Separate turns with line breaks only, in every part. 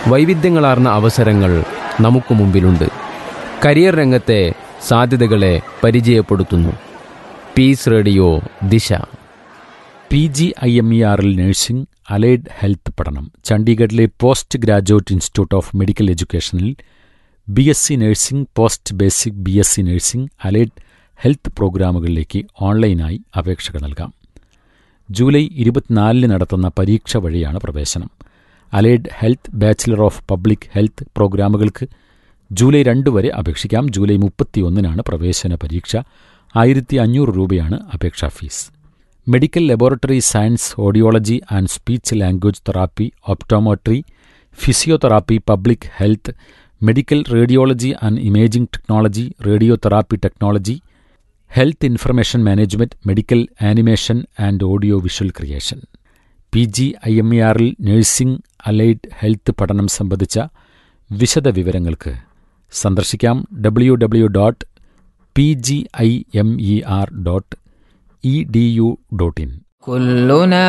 വൈവിധ്യങ്ങളാർന്ന അവസരങ്ങൾ നമുക്ക് മുമ്പിലുണ്ട് കരിയർ രംഗത്തെ സാധ്യതകളെ പരിചയപ്പെടുത്തുന്നു Peace Radio Disha
P G I M E ആറിൽ നഴ്സിംഗ് അലൈഡ് ഹെൽത്ത് പഠനം ചണ്ഡീഗഡിലെ post graduate institute of medical എഡ്യൂക്കേഷനിൽ B S C nursing post basic B S C nursing allied health പ്രോഗ്രാമുകളിലേക്ക് ഓൺലൈനായി അപേക്ഷകൾ നൽകാം ജൂലൈ ഇരുപത്തിനാലിന് നടത്തുന്ന പരീക്ഷ വഴിയാണ് പ്രവേശനം allied health bachelor of public health പ്രോഗ്രാമുകൾക്ക് ജൂലൈ രണ്ട് വരെ അപേക്ഷിക്കാം ജൂലൈ മുപ്പത്തിയൊന്നിനാണ് പ്രവേശന പരീക്ഷ ആയിരത്തി അഞ്ഞൂറ് രൂപയാണ് അപേക്ഷാ fees medical laboratory science audiology and speech language therapy optometry physiotherapy public health medical radiology and imaging technology radio therapy technology health information management medical animation and audio visual creation P G I M E ആറിൽ nursing allied health പഠനം സംബന്ധിച്ച വിശദ വിവരങ്ങൾക്ക് സന്ദർശിക്കാം W W dot P G I M E R dot E D U dot in
كلنا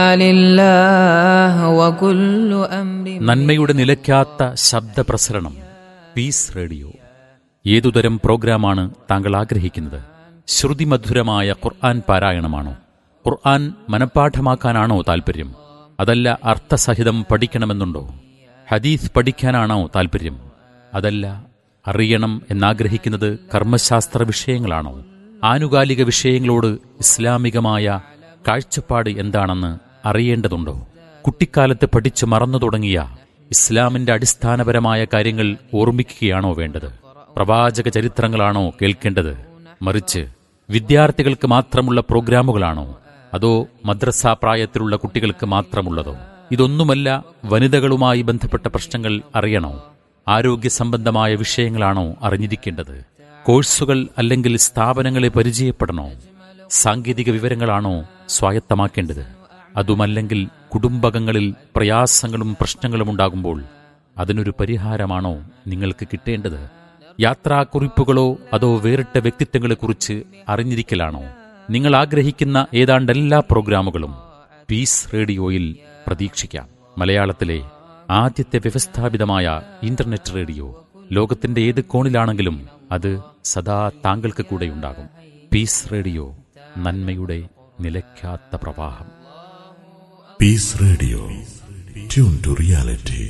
لله وكل أمر
നന്മയുടെ നിലയ്ക്കാത്ത ശബ്ദപ്രസരണം piece radio ഏതുതരം പ്രോഗ്രാമാണ് താങ്കൾ ആഗ്രഹിക്കുന്നത് ശ്രുതിമധുരമായ ഖുർആൻ പാരായണമാണോ ഖുർആൻ മനഃപ്പാഠമാക്കാനാണോ താൽപ്പര്യം അതല്ല അർത്ഥസഹിതം പഠിക്കണമെന്നുണ്ടോ ഹദീസ് പഠിക്കാനാണോ താൽപ്പര്യം അതല്ല അറിയണം എന്നാഗ്രഹിക്കുന്നത് കർമ്മശാസ്ത്ര വിഷയങ്ങളാണോ ആനുകാലിക വിഷയങ്ങളോട് ഇസ്ലാമികമായ കാഴ്ചപ്പാട് എന്താണെന്ന് അറിയേണ്ടതുണ്ടോ കുട്ടിക്കാലത്ത് പഠിച്ചു മറന്നു തുടങ്ങിയ ഇസ്ലാമിന്റെ അടിസ്ഥാനപരമായ കാര്യങ്ങൾ ഓർമ്മിക്കുകയാണോ വേണ്ടത് പ്രവാചക ചരിത്രങ്ങളാണോ കേൾക്കേണ്ടത് മറിച്ച് വിദ്യാർത്ഥികൾക്ക് മാത്രമുള്ള പ്രോഗ്രാമുകളാണോ അതോ മദ്രസ പ്രായത്തിലുള്ള കുട്ടികൾക്ക് മാത്രമുള്ളതോ ഇതൊന്നുമല്ല വനിതകളുമായി ബന്ധപ്പെട്ട പ്രശ്നങ്ങൾ അറിയണോ ആരോഗ്യ സംബന്ധമായ വിഷയങ്ങളാണോ അറിഞ്ഞിരിക്കേണ്ടത് കോഴ്സുകൾ അല്ലെങ്കിൽ സ്ഥാപനങ്ങളെ പരിചയപ്പെടണോ സാങ്കേതിക വിവരങ്ങളാണോ സ്വായത്തമാക്കേണ്ടത് അതുമല്ലെങ്കിൽ കുടുംബകങ്ങളിൽ പ്രയാസങ്ങളും പ്രശ്നങ്ങളും ഉണ്ടാകുമ്പോൾ അതിനൊരു പരിഹാരമാണോ നിങ്ങൾക്ക് കിട്ടേണ്ടത് യാത്രാക്കുറിപ്പുകളോ അതോ വേറിട്ട വ്യക്തിത്വങ്ങളെക്കുറിച്ച് അറിഞ്ഞിരിക്കലാണോ നിങ്ങൾ ആഗ്രഹിക്കുന്ന ഏതാണ്ട് എല്ലാ പ്രോഗ്രാമുകളും പീസ് റേഡിയോയിൽ പ്രതീക്ഷിക്കാം മലയാളത്തിലെ ആദ്യത്തെ വ്യവസ്ഥാപിതമായ ഇന്റർനെറ്റ് റേഡിയോ ലോകത്തിന്റെ ഏത് കോണിലാണെങ്കിലും അത് സദാ താങ്കൾക്ക് കൂടെയുണ്ടാകും പീസ് റേഡിയോ നന്മയുടെ നിലയ്ക്കാത്ത പ്രവാഹം
Peace Radio. Tune to reality.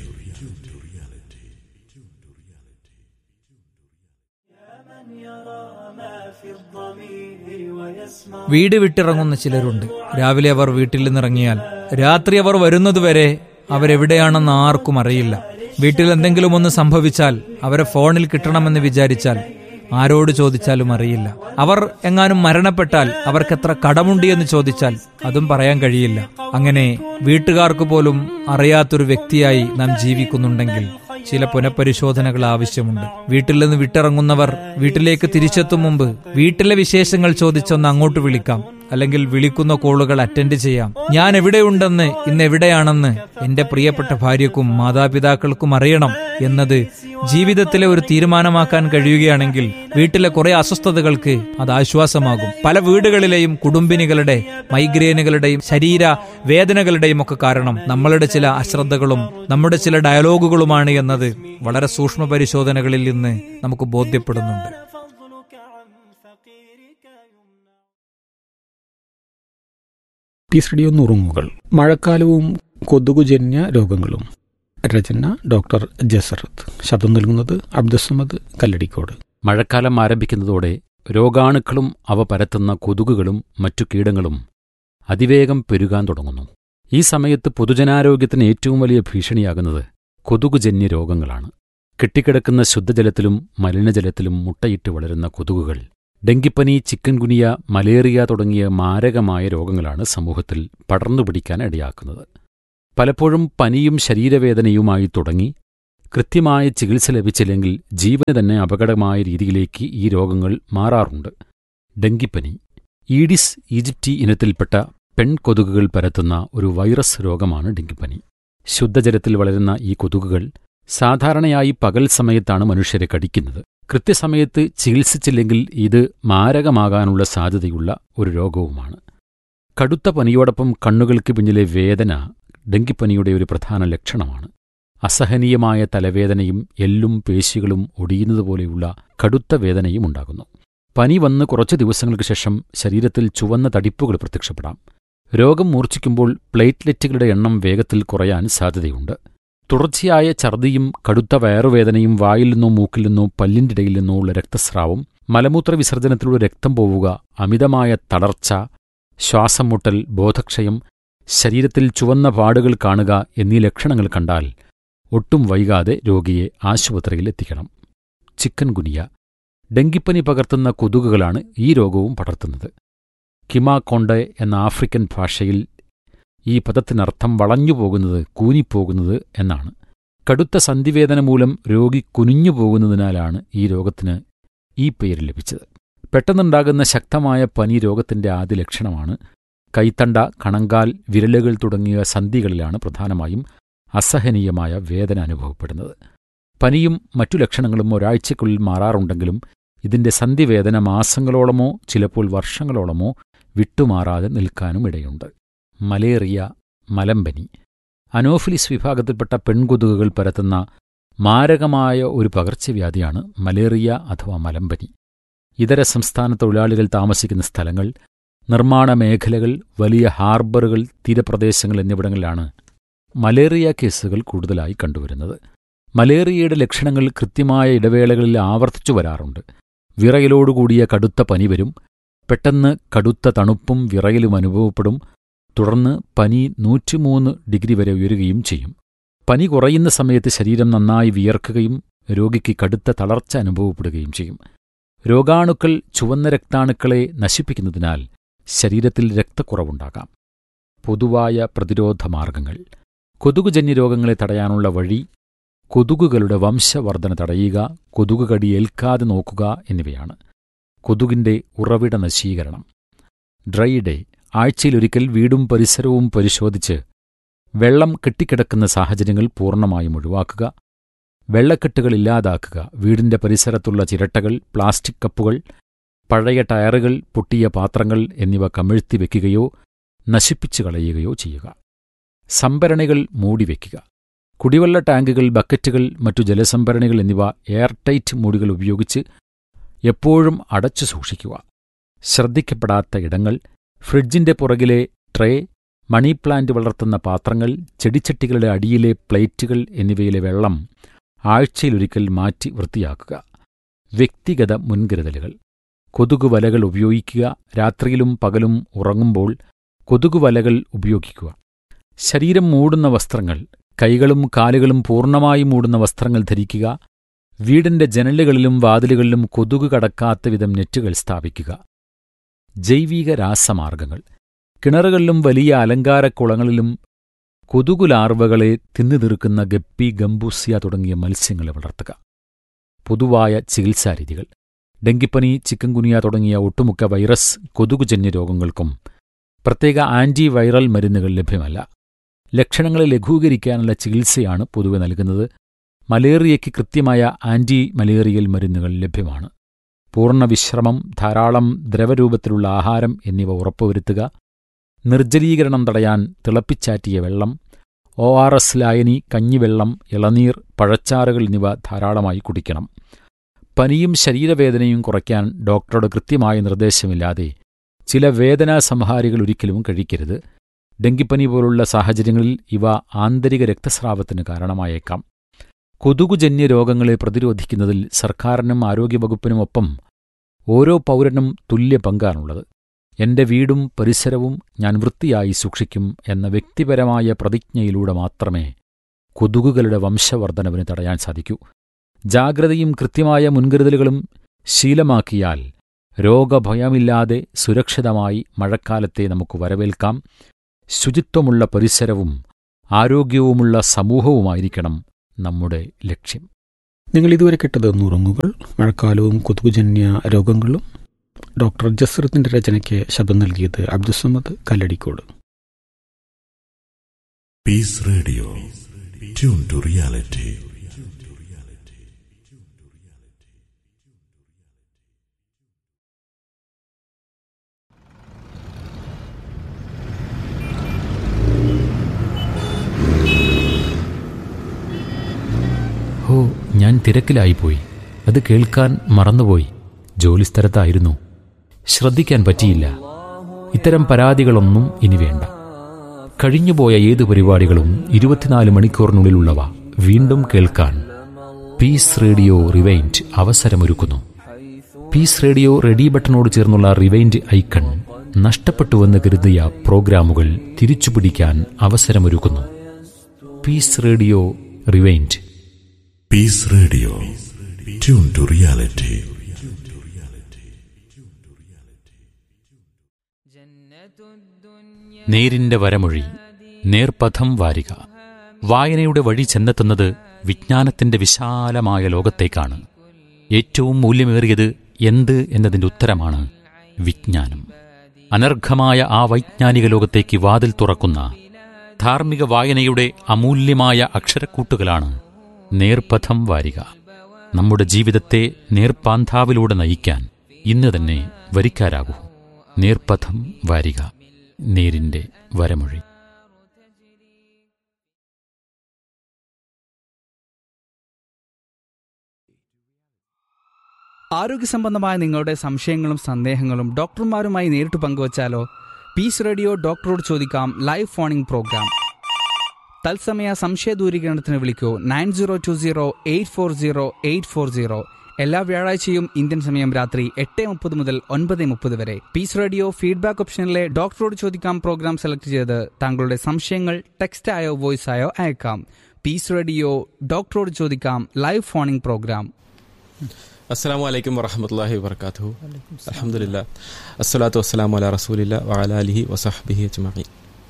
വീട് വിട്ടിറങ്ങുന്ന ചിലരുണ്ട് രാവിലെ അവർ വീട്ടിൽ നിന്നിറങ്ങിയാൽ രാത്രി അവർ വരുന്നതുവരെ അവരെവിടെയാണെന്ന് ആർക്കും അറിയില്ല വീട്ടിൽ എന്തെങ്കിലും ഒന്ന് സംഭവിച്ചാൽ അവരെ ഫോണിൽ കിട്ടണമെന്ന് വിചാരിച്ചാൽ ആരോട് ചോദിച്ചാലും അറിയില്ല അവർ എങ്ങാനും മരണപ്പെട്ടാൽ അവർക്ക് എത്ര കടമുണ്ട് എന്ന് ചോദിച്ചാൽ അതും പറയാൻ കഴിയില്ല അങ്ങനെ വീട്ടുകാർക്ക് പോലും അറിയാത്തൊരു വ്യക്തിയായി നാം ജീവിക്കുന്നുണ്ടെങ്കിൽ ചില പുനഃപരിശോധനകൾ ആവശ്യമുണ്ട് വീട്ടിൽ നിന്ന് വിട്ടിറങ്ങുന്നവർ വീട്ടിലേക്ക് തിരിച്ചെത്തും മുമ്പ് വീട്ടിലെ വിശേഷങ്ങൾ ചോദിച്ചൊന്ന് അങ്ങോട്ട് വിളിക്കാം അല്ലെങ്കിൽ വിളിക്കുന്ന കോളുകൾ അറ്റൻഡ് ചെയ്യാം ഞാൻ എവിടെയുണ്ടെന്ന് ഇന്ന് എവിടെയാണെന്ന് എന്റെ പ്രിയപ്പെട്ട ഭാര്യക്കും മാതാപിതാക്കൾക്കും അറിയണം എന്നത് ജീവിതത്തിലെ ഒരു തീരുമാനമാക്കാൻ കഴിയുകയാണെങ്കിൽ വീട്ടിലെ കുറെ അസ്വസ്ഥതകൾക്ക് അത് ആശ്വാസമാകും പല വീടുകളിലെയും കുടുംബിനികളുടെ മൈഗ്രെയിനുകളുടെയും ശരീര വേദനകളുടെയും ഒക്കെ കാരണം നമ്മളുടെ ചില അശ്രദ്ധകളും നമ്മുടെ ചില ഡയലോഗുകളുമാണ് എന്നത് വളരെ സൂക്ഷ്മ പരിശോധനകളിൽ നിന്ന് നമുക്ക് ബോധ്യപ്പെടുന്നുണ്ട്
പീസ് റേഡിയോ നുറുങ്ങുകൾ മഴക്കാലവും കൊതുകുജന്യ രോഗങ്ങളും രചന ഡോക്ടർ ജസറത്ത് ശബ്ദം നൽകുന്നത് അബ്ദുസമദ് കല്ലടിക്കോട്
മഴക്കാലം ആരംഭിക്കുന്നതോടെ രോഗാണുക്കളും അവ പരത്തുന്ന കൊതുകുകളും മറ്റു കീടങ്ങളും അതിവേഗം പെരുകാൻ തുടങ്ങുന്നു ഈ സമയത്ത് പൊതുജനാരോഗ്യത്തിന് ഏറ്റവും വലിയ ഭീഷണിയാകുന്നത് കൊതുകുജന്യ രോഗങ്ങളാണ് കെട്ടിക്കിടക്കുന്ന ശുദ്ധജലത്തിലും മലിനജലത്തിലും മുട്ടയിട്ട് വളരുന്ന കൊതുകുകൾ ഡെങ്കിപ്പനി ചിക്കൻ ഗുനിയ മലേറിയ തുടങ്ങിയ മാരകമായ രോഗങ്ങളാണ് സമൂഹത്തിൽ പടർന്നു പിടിക്കാൻ ഇടയാക്കുന്നത് പലപ്പോഴും പനിയും ശരീരവേദനയുമായി തുടങ്ങി കൃത്യമായ ചികിത്സ ലഭിച്ചില്ലെങ്കിൽ ജീവന് തന്നെ അപകടമായ രീതിയിലേക്ക് ഈ രോഗങ്ങൾ മാറാറുണ്ട് ഡെങ്കിപ്പനി ഈഡിസ് ഈജിപ്റ്റി ഇനത്തിൽപ്പെട്ട പെൺകൊതുകുകൾ പരത്തുന്ന ഒരു വൈറസ് രോഗമാണ് ഡെങ്കിപ്പനി ശുദ്ധജലത്തിൽ വളരുന്ന ഈ കൊതുകുകൾ സാധാരണയായി പകൽ സമയത്താണ് മനുഷ്യരെ കടിക്കുന്നത് കൃത്യസമയത്ത് ചികിത്സിച്ചില്ലെങ്കിൽ ഇത് മാരകമാകാനുള്ള സാധ്യതയുള്ള ഒരു രോഗവുമാണ് കടുത്ത പനിയോടൊപ്പം കണ്ണുകൾക്ക് പിന്നിലെ വേദന ഡെങ്കിപ്പനിയുടെ ഒരു പ്രധാന ലക്ഷണമാണ് അസഹനീയമായ തലവേദനയും എല്ലും പേശികളും ഒടിയുന്നതുപോലെയുള്ള കടുത്ത വേദനയും ഉണ്ടാകുന്നു പനി വന്ന് കുറച്ചു ദിവസങ്ങൾക്ക് ശേഷം ശരീരത്തിൽ ചുവന്ന തടിപ്പുകൾ പ്രത്യക്ഷപ്പെടാം രോഗം മൂർച്ഛിക്കുമ്പോൾ പ്ലേറ്റ്ലെറ്റുകളുടെ എണ്ണം വേഗത്തിൽ കുറയാൻ സാധ്യതയുണ്ട് തുടർച്ചയായ ഛർദിയും കടുത്ത വയറുവേദനയും വായിൽ നിന്നോ മൂക്കിൽ നിന്നോ പല്ലിൻ്റെ ഇടയിൽ നിന്നോ ഉള്ള രക്തസ്രാവം മലമൂത്ര വിസർജനത്തിലൂടെ രക്തം പോവുക അമിതമായ തളർച്ച ശ്വാസം മുട്ടൽ ബോധക്ഷയം ശരീരത്തിൽ ചുവന്ന പാടുകൾ കാണുക എന്നീ ലക്ഷണങ്ങൾ കണ്ടാൽ ഒട്ടും വൈകാതെ രോഗിയെ ആശുപത്രിയിൽ എത്തിക്കണം ചിക്കൻ ഗുനിയ ഡെങ്കിപ്പനി പകർത്തുന്ന കൊതുകുകളാണ് ഈ രോഗവും പടർത്തുന്നത് കിമ കൊണ്ടെ എന്ന ആഫ്രിക്കൻ ഭാഷയിൽ ഈ പദത്തിനർത്ഥം വളഞ്ഞുപോകുന്നത് കൂനിപ്പോകുന്നത് എന്നാണ് കടുത്ത സന്ധിവേദന മൂലം രോഗി കുനിഞ്ഞു പോകുന്നതിനാലാണ് ഈ രോഗത്തിന് ഈ പേര് ലഭിച്ചത് പെട്ടെന്നുണ്ടാകുന്ന ശക്തമായ പനി രോഗത്തിന്റെ ആദ്യ ലക്ഷണമാണ് കൈത്തണ്ട കണങ്കാൽ വിരലുകൾ തുടങ്ങിയ സന്ധികളിലാണ് പ്രധാനമായും അസഹനീയമായ വേദന അനുഭവപ്പെടുന്നത് പനിയും മറ്റു ലക്ഷണങ്ങളും ഒരാഴ്ചയ്ക്കുള്ളിൽ മാറാറുണ്ടെങ്കിലും ഇതിന്റെ സന്ധിവേദന മാസങ്ങളോളമോ ചിലപ്പോൾ വർഷങ്ങളോളമോ വിട്ടുമാറാതെ നിൽക്കാനും ഇടയുണ്ട് മലേറിയ മലമ്പനി അനോഫിലിസ് വിഭാഗത്തിൽപ്പെട്ട പെൺകൊതുകുകൾ പരത്തുന്ന മാരകമായ ഒരു പകർച്ചവ്യാധിയാണ് മലേറിയ അഥവാ മലമ്പനി ഇതര സംസ്ഥാന തൊഴിലാളികൾ താമസിക്കുന്ന സ്ഥലങ്ങൾ നിർമ്മാണ മേഖലകൾ വലിയ ഹാർബറുകൾ തീരപ്രദേശങ്ങൾ എന്നിവിടങ്ങളിലാണ് മലേറിയ കേസുകൾ കൂടുതലായി കണ്ടുവരുന്നത് മലേറിയയുടെ ലക്ഷണങ്ങൾ കൃത്യമായ ഇടവേളകളിൽ ആവർത്തിച്ചു വരാറുണ്ട് വിറയലോടുകൂടിയ കടുത്ത പനി വരും പെട്ടെന്ന് കടുത്ത തണുപ്പും വിറയലും അനുഭവപ്പെടും തുടർന്ന് പനി നൂറ്റിമൂന്ന് ഡിഗ്രി വരെ ഉയരുകയും ചെയ്യും പനി കുറയുന്ന സമയത്ത് ശരീരം നന്നായി വിയർക്കുകയും രോഗിക്ക് കടുത്ത തളർച്ച അനുഭവപ്പെടുകയും ചെയ്യും രോഗാണുക്കൾ ചുവന്ന രക്താണുക്കളെ നശിപ്പിക്കുന്നതിനാൽ ശരീരത്തിൽ രക്തക്കുറവുണ്ടാകാം പൊതുവായ പ്രതിരോധ മാർഗങ്ങൾ കൊതുകുജന്യ രോഗങ്ങളെ തടയാനുള്ള വഴി കൊതുകുകളുടെ വംശവർധന തടയുക കൊതുക് കടി ഏൽക്കാതെ നോക്കുക എന്നിവയാണ് കൊതുകിന്റെ ഉറവിട നശീകരണം ഡ്രൈ ഡേ ആഴ്ചയിലൊരിക്കൽ വീടും പരിസരവും പരിശോധിച്ച് വെള്ളം കെട്ടിക്കിടക്കുന്ന സാഹചര്യങ്ങൾ പൂർണ്ണമായും ഒഴിവാക്കുക വെള്ളക്കെട്ടുകൾ ഇല്ലാതാക്കുക വീടിന്റെ പരിസരത്തുള്ള ചിരട്ടകൾ പ്ലാസ്റ്റിക് കപ്പുകൾ പഴയ ടയറുകൾ പൊട്ടിയ പാത്രങ്ങൾ എന്നിവ കമിഴ്ത്തി വെക്കുകയോ നശിപ്പിച്ചു കളയുകയോ ചെയ്യുക സംഭരണികൾ മൂടിവെക്കുക കുടിവെള്ള ടാങ്കുകൾ ബക്കറ്റുകൾ മറ്റു ജലസംഭരണികൾ എന്നിവ എയർടൈറ്റ് മൂടികൾ ഉപയോഗിച്ച് എപ്പോഴും അടച്ചു സൂക്ഷിക്കുക ശ്രദ്ധിക്കപ്പെടാത്ത ഇടങ്ങൾ ഫ്രിഡ്ജിന്റെ പുറകിലെ ട്രേ മണി പ്ലാന്റ് വളർത്തുന്ന പാത്രങ്ങൾ ചെടിച്ചട്ടികളുടെ അടിയിലെ പ്ലേറ്റുകൾ എന്നിവയിലെ വെള്ളം ആഴ്ചയിലൊരിക്കൽ മാറ്റി വൃത്തിയാക്കുക വ്യക്തിഗത മുൻകരുതലുകൾ കൊതുകുവലകൾ ഉപയോഗിക്കുക രാത്രിയിലും പകലും ഉറങ്ങുമ്പോൾ കൊതുകുവലകൾ ഉപയോഗിക്കുക ശരീരം മൂടുന്ന വസ്ത്രങ്ങൾ കൈകളും കാലുകളും പൂർണ്ണമായി മൂടുന്ന വസ്ത്രങ്ങൾ ധരിക്കുക വീടിന്റെ ജനലുകളിലും വാതിലുകളിലും കൊതുക് കടക്കാത്ത വിധം നെറ്റുകൾ സ്ഥാപിക്കുക ജൈവിക രാസമാർഗങ്ങൾ കിണറുകളിലും വലിയ അലങ്കാരക്കുളങ്ങളിലും കൊതുകുലാർവകളെ തിന്നു തീർക്കുന്ന ഗപ്പി ഗംബൂസിയ തുടങ്ങിയ മത്സ്യങ്ങളെ വളർത്തുക പൊതുവായ ചികിത്സാരീതികൾ ഡെങ്കിപ്പനി ചിക്കൻകുനിയ തുടങ്ങിയ ഒട്ടുമുക്ക വൈറസ് കൊതുകുജന്യ രോഗങ്ങൾക്കും പ്രത്യേക ആന്റിവൈറൽ മരുന്നുകൾ ലഭ്യമല്ല ലക്ഷണങ്ങളെ ലഘൂകരിക്കാനുള്ള ചികിത്സയാണ് പൊതുവെ നൽകുന്നത് മലേറിയയ്ക്ക് കൃത്യമായ ആന്റി മലേറിയൽ മരുന്നുകൾ ലഭ്യമാണ് പൂർണ്ണ വിശ്രമം ധാരാളം ദ്രവരൂപത്തിലുള്ള ആഹാരം എന്നിവ ഉറപ്പുവരുത്തുക നിർജ്ജലീകരണം തടയാൻ തിളപ്പിച്ചാറ്റിയ വെള്ളം ഒ ആർ എസ് ലായനി കഞ്ഞിവെള്ളം ഇളനീർ പഴച്ചാറുകൾ എന്നിവ ധാരാളമായി കുടിക്കണം പനിയും ശരീരവേദനയും കുറയ്ക്കാൻ ഡോക്ടറുടെ കൃത്യമായ നിർദ്ദേശമില്ലാതെ ചില വേദനാ സംഹാരികൾ ഒരിക്കലും കഴിക്കരുത് ഡെങ്കിപ്പനി പോലുള്ള സാഹചര്യങ്ങളിൽ ഇവ ആന്തരിക രക്തസ്രാവത്തിന് കാരണമായേക്കാം കൊതുകുജന്യ രോഗങ്ങളെ പ്രതിരോധിക്കുന്നതിൽ സർക്കാരിനും ആരോഗ്യവകുപ്പിനുമൊപ്പം ഓരോ പൗരനും തുല്യ പങ്കാണുള്ളത് എന്റെ വീടും പരിസരവും ഞാൻ വൃത്തിയായി സൂക്ഷിക്കും എന്ന വ്യക്തിപരമായ പ്രതിജ്ഞയിലൂടെ മാത്രമേ കൊതുകുകളുടെ വംശവർദ്ധനവിന് തടയാൻ സാധിക്കൂ ജാഗ്രതയും കൃത്യമായ മുൻകരുതലുകളും ശീലമാക്കിയാൽ രോഗഭയമില്ലാതെ സുരക്ഷിതമായി മഴക്കാലത്തെ നമുക്ക് വരവേൽക്കാം ശുചിത്വമുള്ള പരിസരവും ആരോഗ്യവുമുള്ള സമൂഹവുമായിരിക്കണം നമ്മുടെ ലക്ഷ്യം
നിങ്ങൾ ഇതുവരെ കേട്ടത് നുറുങ്ങുകൾ മഴക്കാലവും കൊതുകുജന്യ രോഗങ്ങളും ഡോക്ടർ ജസ്രത്തിന്റെ രചനയ്ക്ക് ശബ്ദം നൽകിയത് Abdussamad Kalladikode
Peace Radio. Tune to reality.
ഞാൻ തിരക്കിലായിപ്പോയി അത് കേൾക്കാൻ മറന്നുപോയി ജോലിസ്ഥലത്തായിരുന്നു ശ്രദ്ധിക്കാൻ പറ്റിയില്ല ഇത്തരം പരാതികളൊന്നും ഇനി വേണ്ട കഴിഞ്ഞുപോയ ഏത് പരിപാടികളും ഇരുപത്തിനാല് മണിക്കൂറിനുള്ളിലുള്ളവ വീണ്ടും കേൾക്കാൻ പീസ് റേഡിയോ റിവൈൻഡ് അവസരമൊരുക്കുന്നു പീസ് റേഡിയോ റെഡി ബട്ടണോട് ചേർന്നുള്ള റിവൈൻഡ് ഐക്കൺ നഷ്ടപ്പെട്ടുവെന്ന് കരുതിയ പ്രോഗ്രാമുകൾ തിരിച്ചുപിടിക്കാൻ അവസരമൊരുക്കുന്നു Peace Radio rewind
Peace Radio. Tune to reality.
നേരിന്റെ വരമൊഴി നേർപഥം വാരിക വായനയുടെ വഴി ചെന്നെത്തുന്നത് വിജ്ഞാനത്തിന്റെ വിശാലമായ ലോകത്തേക്കാണ് ഏറ്റവും മൂല്യമേറിയത് എന്ത് എന്നതിന്റെ ഉത്തരമാണ് വിജ്ഞാനം അനർഘമായ ആ വൈജ്ഞാനിക ലോകത്തേക്ക് വാതിൽ തുറക്കുന്ന ധാർമ്മിക വായനയുടെ അമൂല്യമായ അക്ഷരക്കൂട്ടുകളാണ് നേർപഥം വാരിക നമ്മുടെ ജീവിതത്തെ നേർപ്പാന്താവിലൂടെ നയിക്കാൻ ഇന്ന് തന്നെ വരിക്കാരാകൂ നേർപഥം വാരിക നേരിന്റെ വരമൊഴി
ആരോഗ്യ സംബന്ധമായ നിങ്ങളുടെ സംശയങ്ങളും സന്ദേഹങ്ങളും ഡോക്ടർമാരുമായി നേരിട്ട് പങ്കുവച്ചാലോ പീസ് റേഡിയോ ഡോക്ടറോട് ചോദിക്കാം ലൈവ് ഫോണിംഗ് പ്രോഗ്രാം തത്സമയ സംശയ ദൂരീകരണത്തിന് വിളിക്കൂ nine zero two zero eight four zero eight four zero എല്ലാ വ്യാഴാഴ്ചയും ഇന്ത്യൻ സമയം രാത്രി എട്ട് മുപ്പത് മുതൽ ഒൻപത് മുപ്പത് വരെ പീസ് റേഡിയോ ഫീഡ്ബാക്ക് ഓപ്ഷനിലെ ഡോക്ടറോട് ചോദിക്കാം പ്രോഗ്രാം സെലക്ട് ചെയ്ത് താങ്കളുടെ സംശയങ്ങൾ ടെക്സ്റ്റ് ആയോ വോയിസ് ആയോ അയക്കാം പീസ് റേഡിയോ ഡോക്ടറോട് ചോദിക്കാം ലൈവ് ഫോണിംഗ് പ്രോഗ്രാം
അസ്സാം വലൈക്കും വറഹമത്തല്ലാഹി വബർക്കാത്തു അലഹമുല്ല അസ്സലാത്തു വസ്സലാം അല റസൂലില്ല വഅല അലിഹി വസഹബിഹി അജ്മഈൻ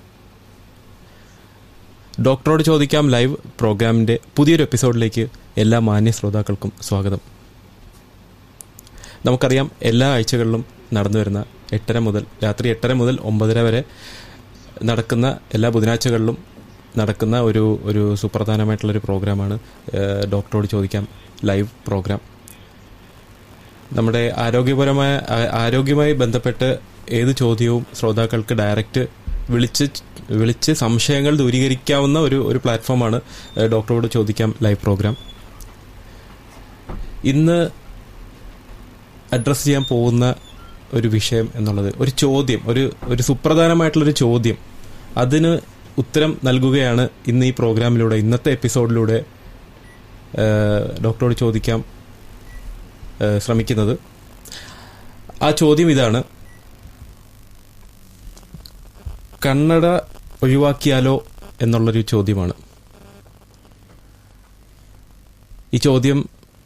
ഡോക്ടറോട് ചോദിക്കാം ലൈവ് പ്രോഗ്രാമിൻ്റെ പുതിയൊരു എപ്പിസോഡിലേക്ക് എല്ലാ മാന്യ ശ്രോതാക്കൾക്കും സ്വാഗതം നമുക്കറിയാം എല്ലാ ആഴ്ചകളിലും നടന്നു വരുന്ന എട്ടര മുതൽ രാത്രി എട്ടര മുതൽ ഒമ്പതര വരെ നടക്കുന്ന എല്ലാ ബുധനാഴ്ചകളിലും നടക്കുന്ന ഒരു ഒരു സുപ്രധാനമായിട്ടുള്ളൊരു പ്രോഗ്രാമാണ് ഏഹ്, ഡോക്ടറോട് ചോദിക്കാം ലൈവ് പ്രോഗ്രാം നമ്മുടെ ആരോഗ്യപരമായ ആ- ആരോഗ്യവുമായി ബന്ധപ്പെട്ട് ഏത് ചോദ്യവും ശ്രോതാക്കൾക്ക് ഡയറക്റ്റ് വിളിച്ച് വിളിച്ച് സംശയങ്ങൾ ദൂരീകരിക്കാവുന്ന ഒരു ഒരു പ്ലാറ്റ്ഫോമാണ് ഏഹ്, ഡോക്ടറോട് ചോദിക്കാം ലൈവ് പ്രോഗ്രാം ഇന്ന് അഡ്രസ്സ് ചെയ്യാൻ പോകുന്ന ഒരു വിഷയം എന്നുള്ളത് ഒരു ചോദ്യം ഒരു ഒരു സുപ്രധാനമായിട്ടുള്ളൊരു ചോദ്യം അതിന് ഉത്തരം നൽകുകയാണ് ഇന്ന് ഈ പ്രോഗ്രാമിലൂടെ ഇന്നത്തെ എപ്പിസോഡിലൂടെ ഏഹ്, ഡോക്ടറോട് ചോദിക്കാം ഏഹ്, ശ്രമിക്കുന്നത് ആ ചോദ്യം ഇതാണ് കണ്ണട ഒഴിവാക്കിയാലോ എന്നുള്ളൊരു ചോദ്യമാണ് ഈ ചോദ്യം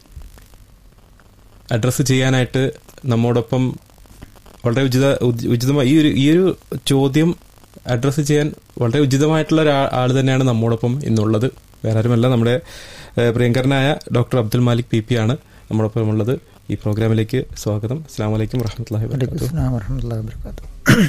അഡ്രസ്സ് ചെയ്യാനായിട്ട് നമ്മോടൊപ്പം വളരെ ഉചിത ഉചി- ഉചിതമായി ഈ ഒരു ഈ ഒരു ചോദ്യം അഡ്രസ്സ് ചെയ്യാൻ വളരെ ഉചിതമായിട്ടുള്ള ഒരു ആൾ തന്നെയാണ് നമ്മോടൊപ്പം ഇന്നുള്ളത് വേറെ ആരുമല്ല നമ്മുടെ ഏഹ്, പ്രിയങ്കരനായ doctor Abdul Malik P P ആണ് നമ്മോടൊപ്പം ഉള്ളത് ഈ പ്രോഗ്രാമിലേക്ക് സ്വാഗതം അസ്സാം വലൈക്കും വറഹമത്തല്ലാഹി വാബർക്കാത്തു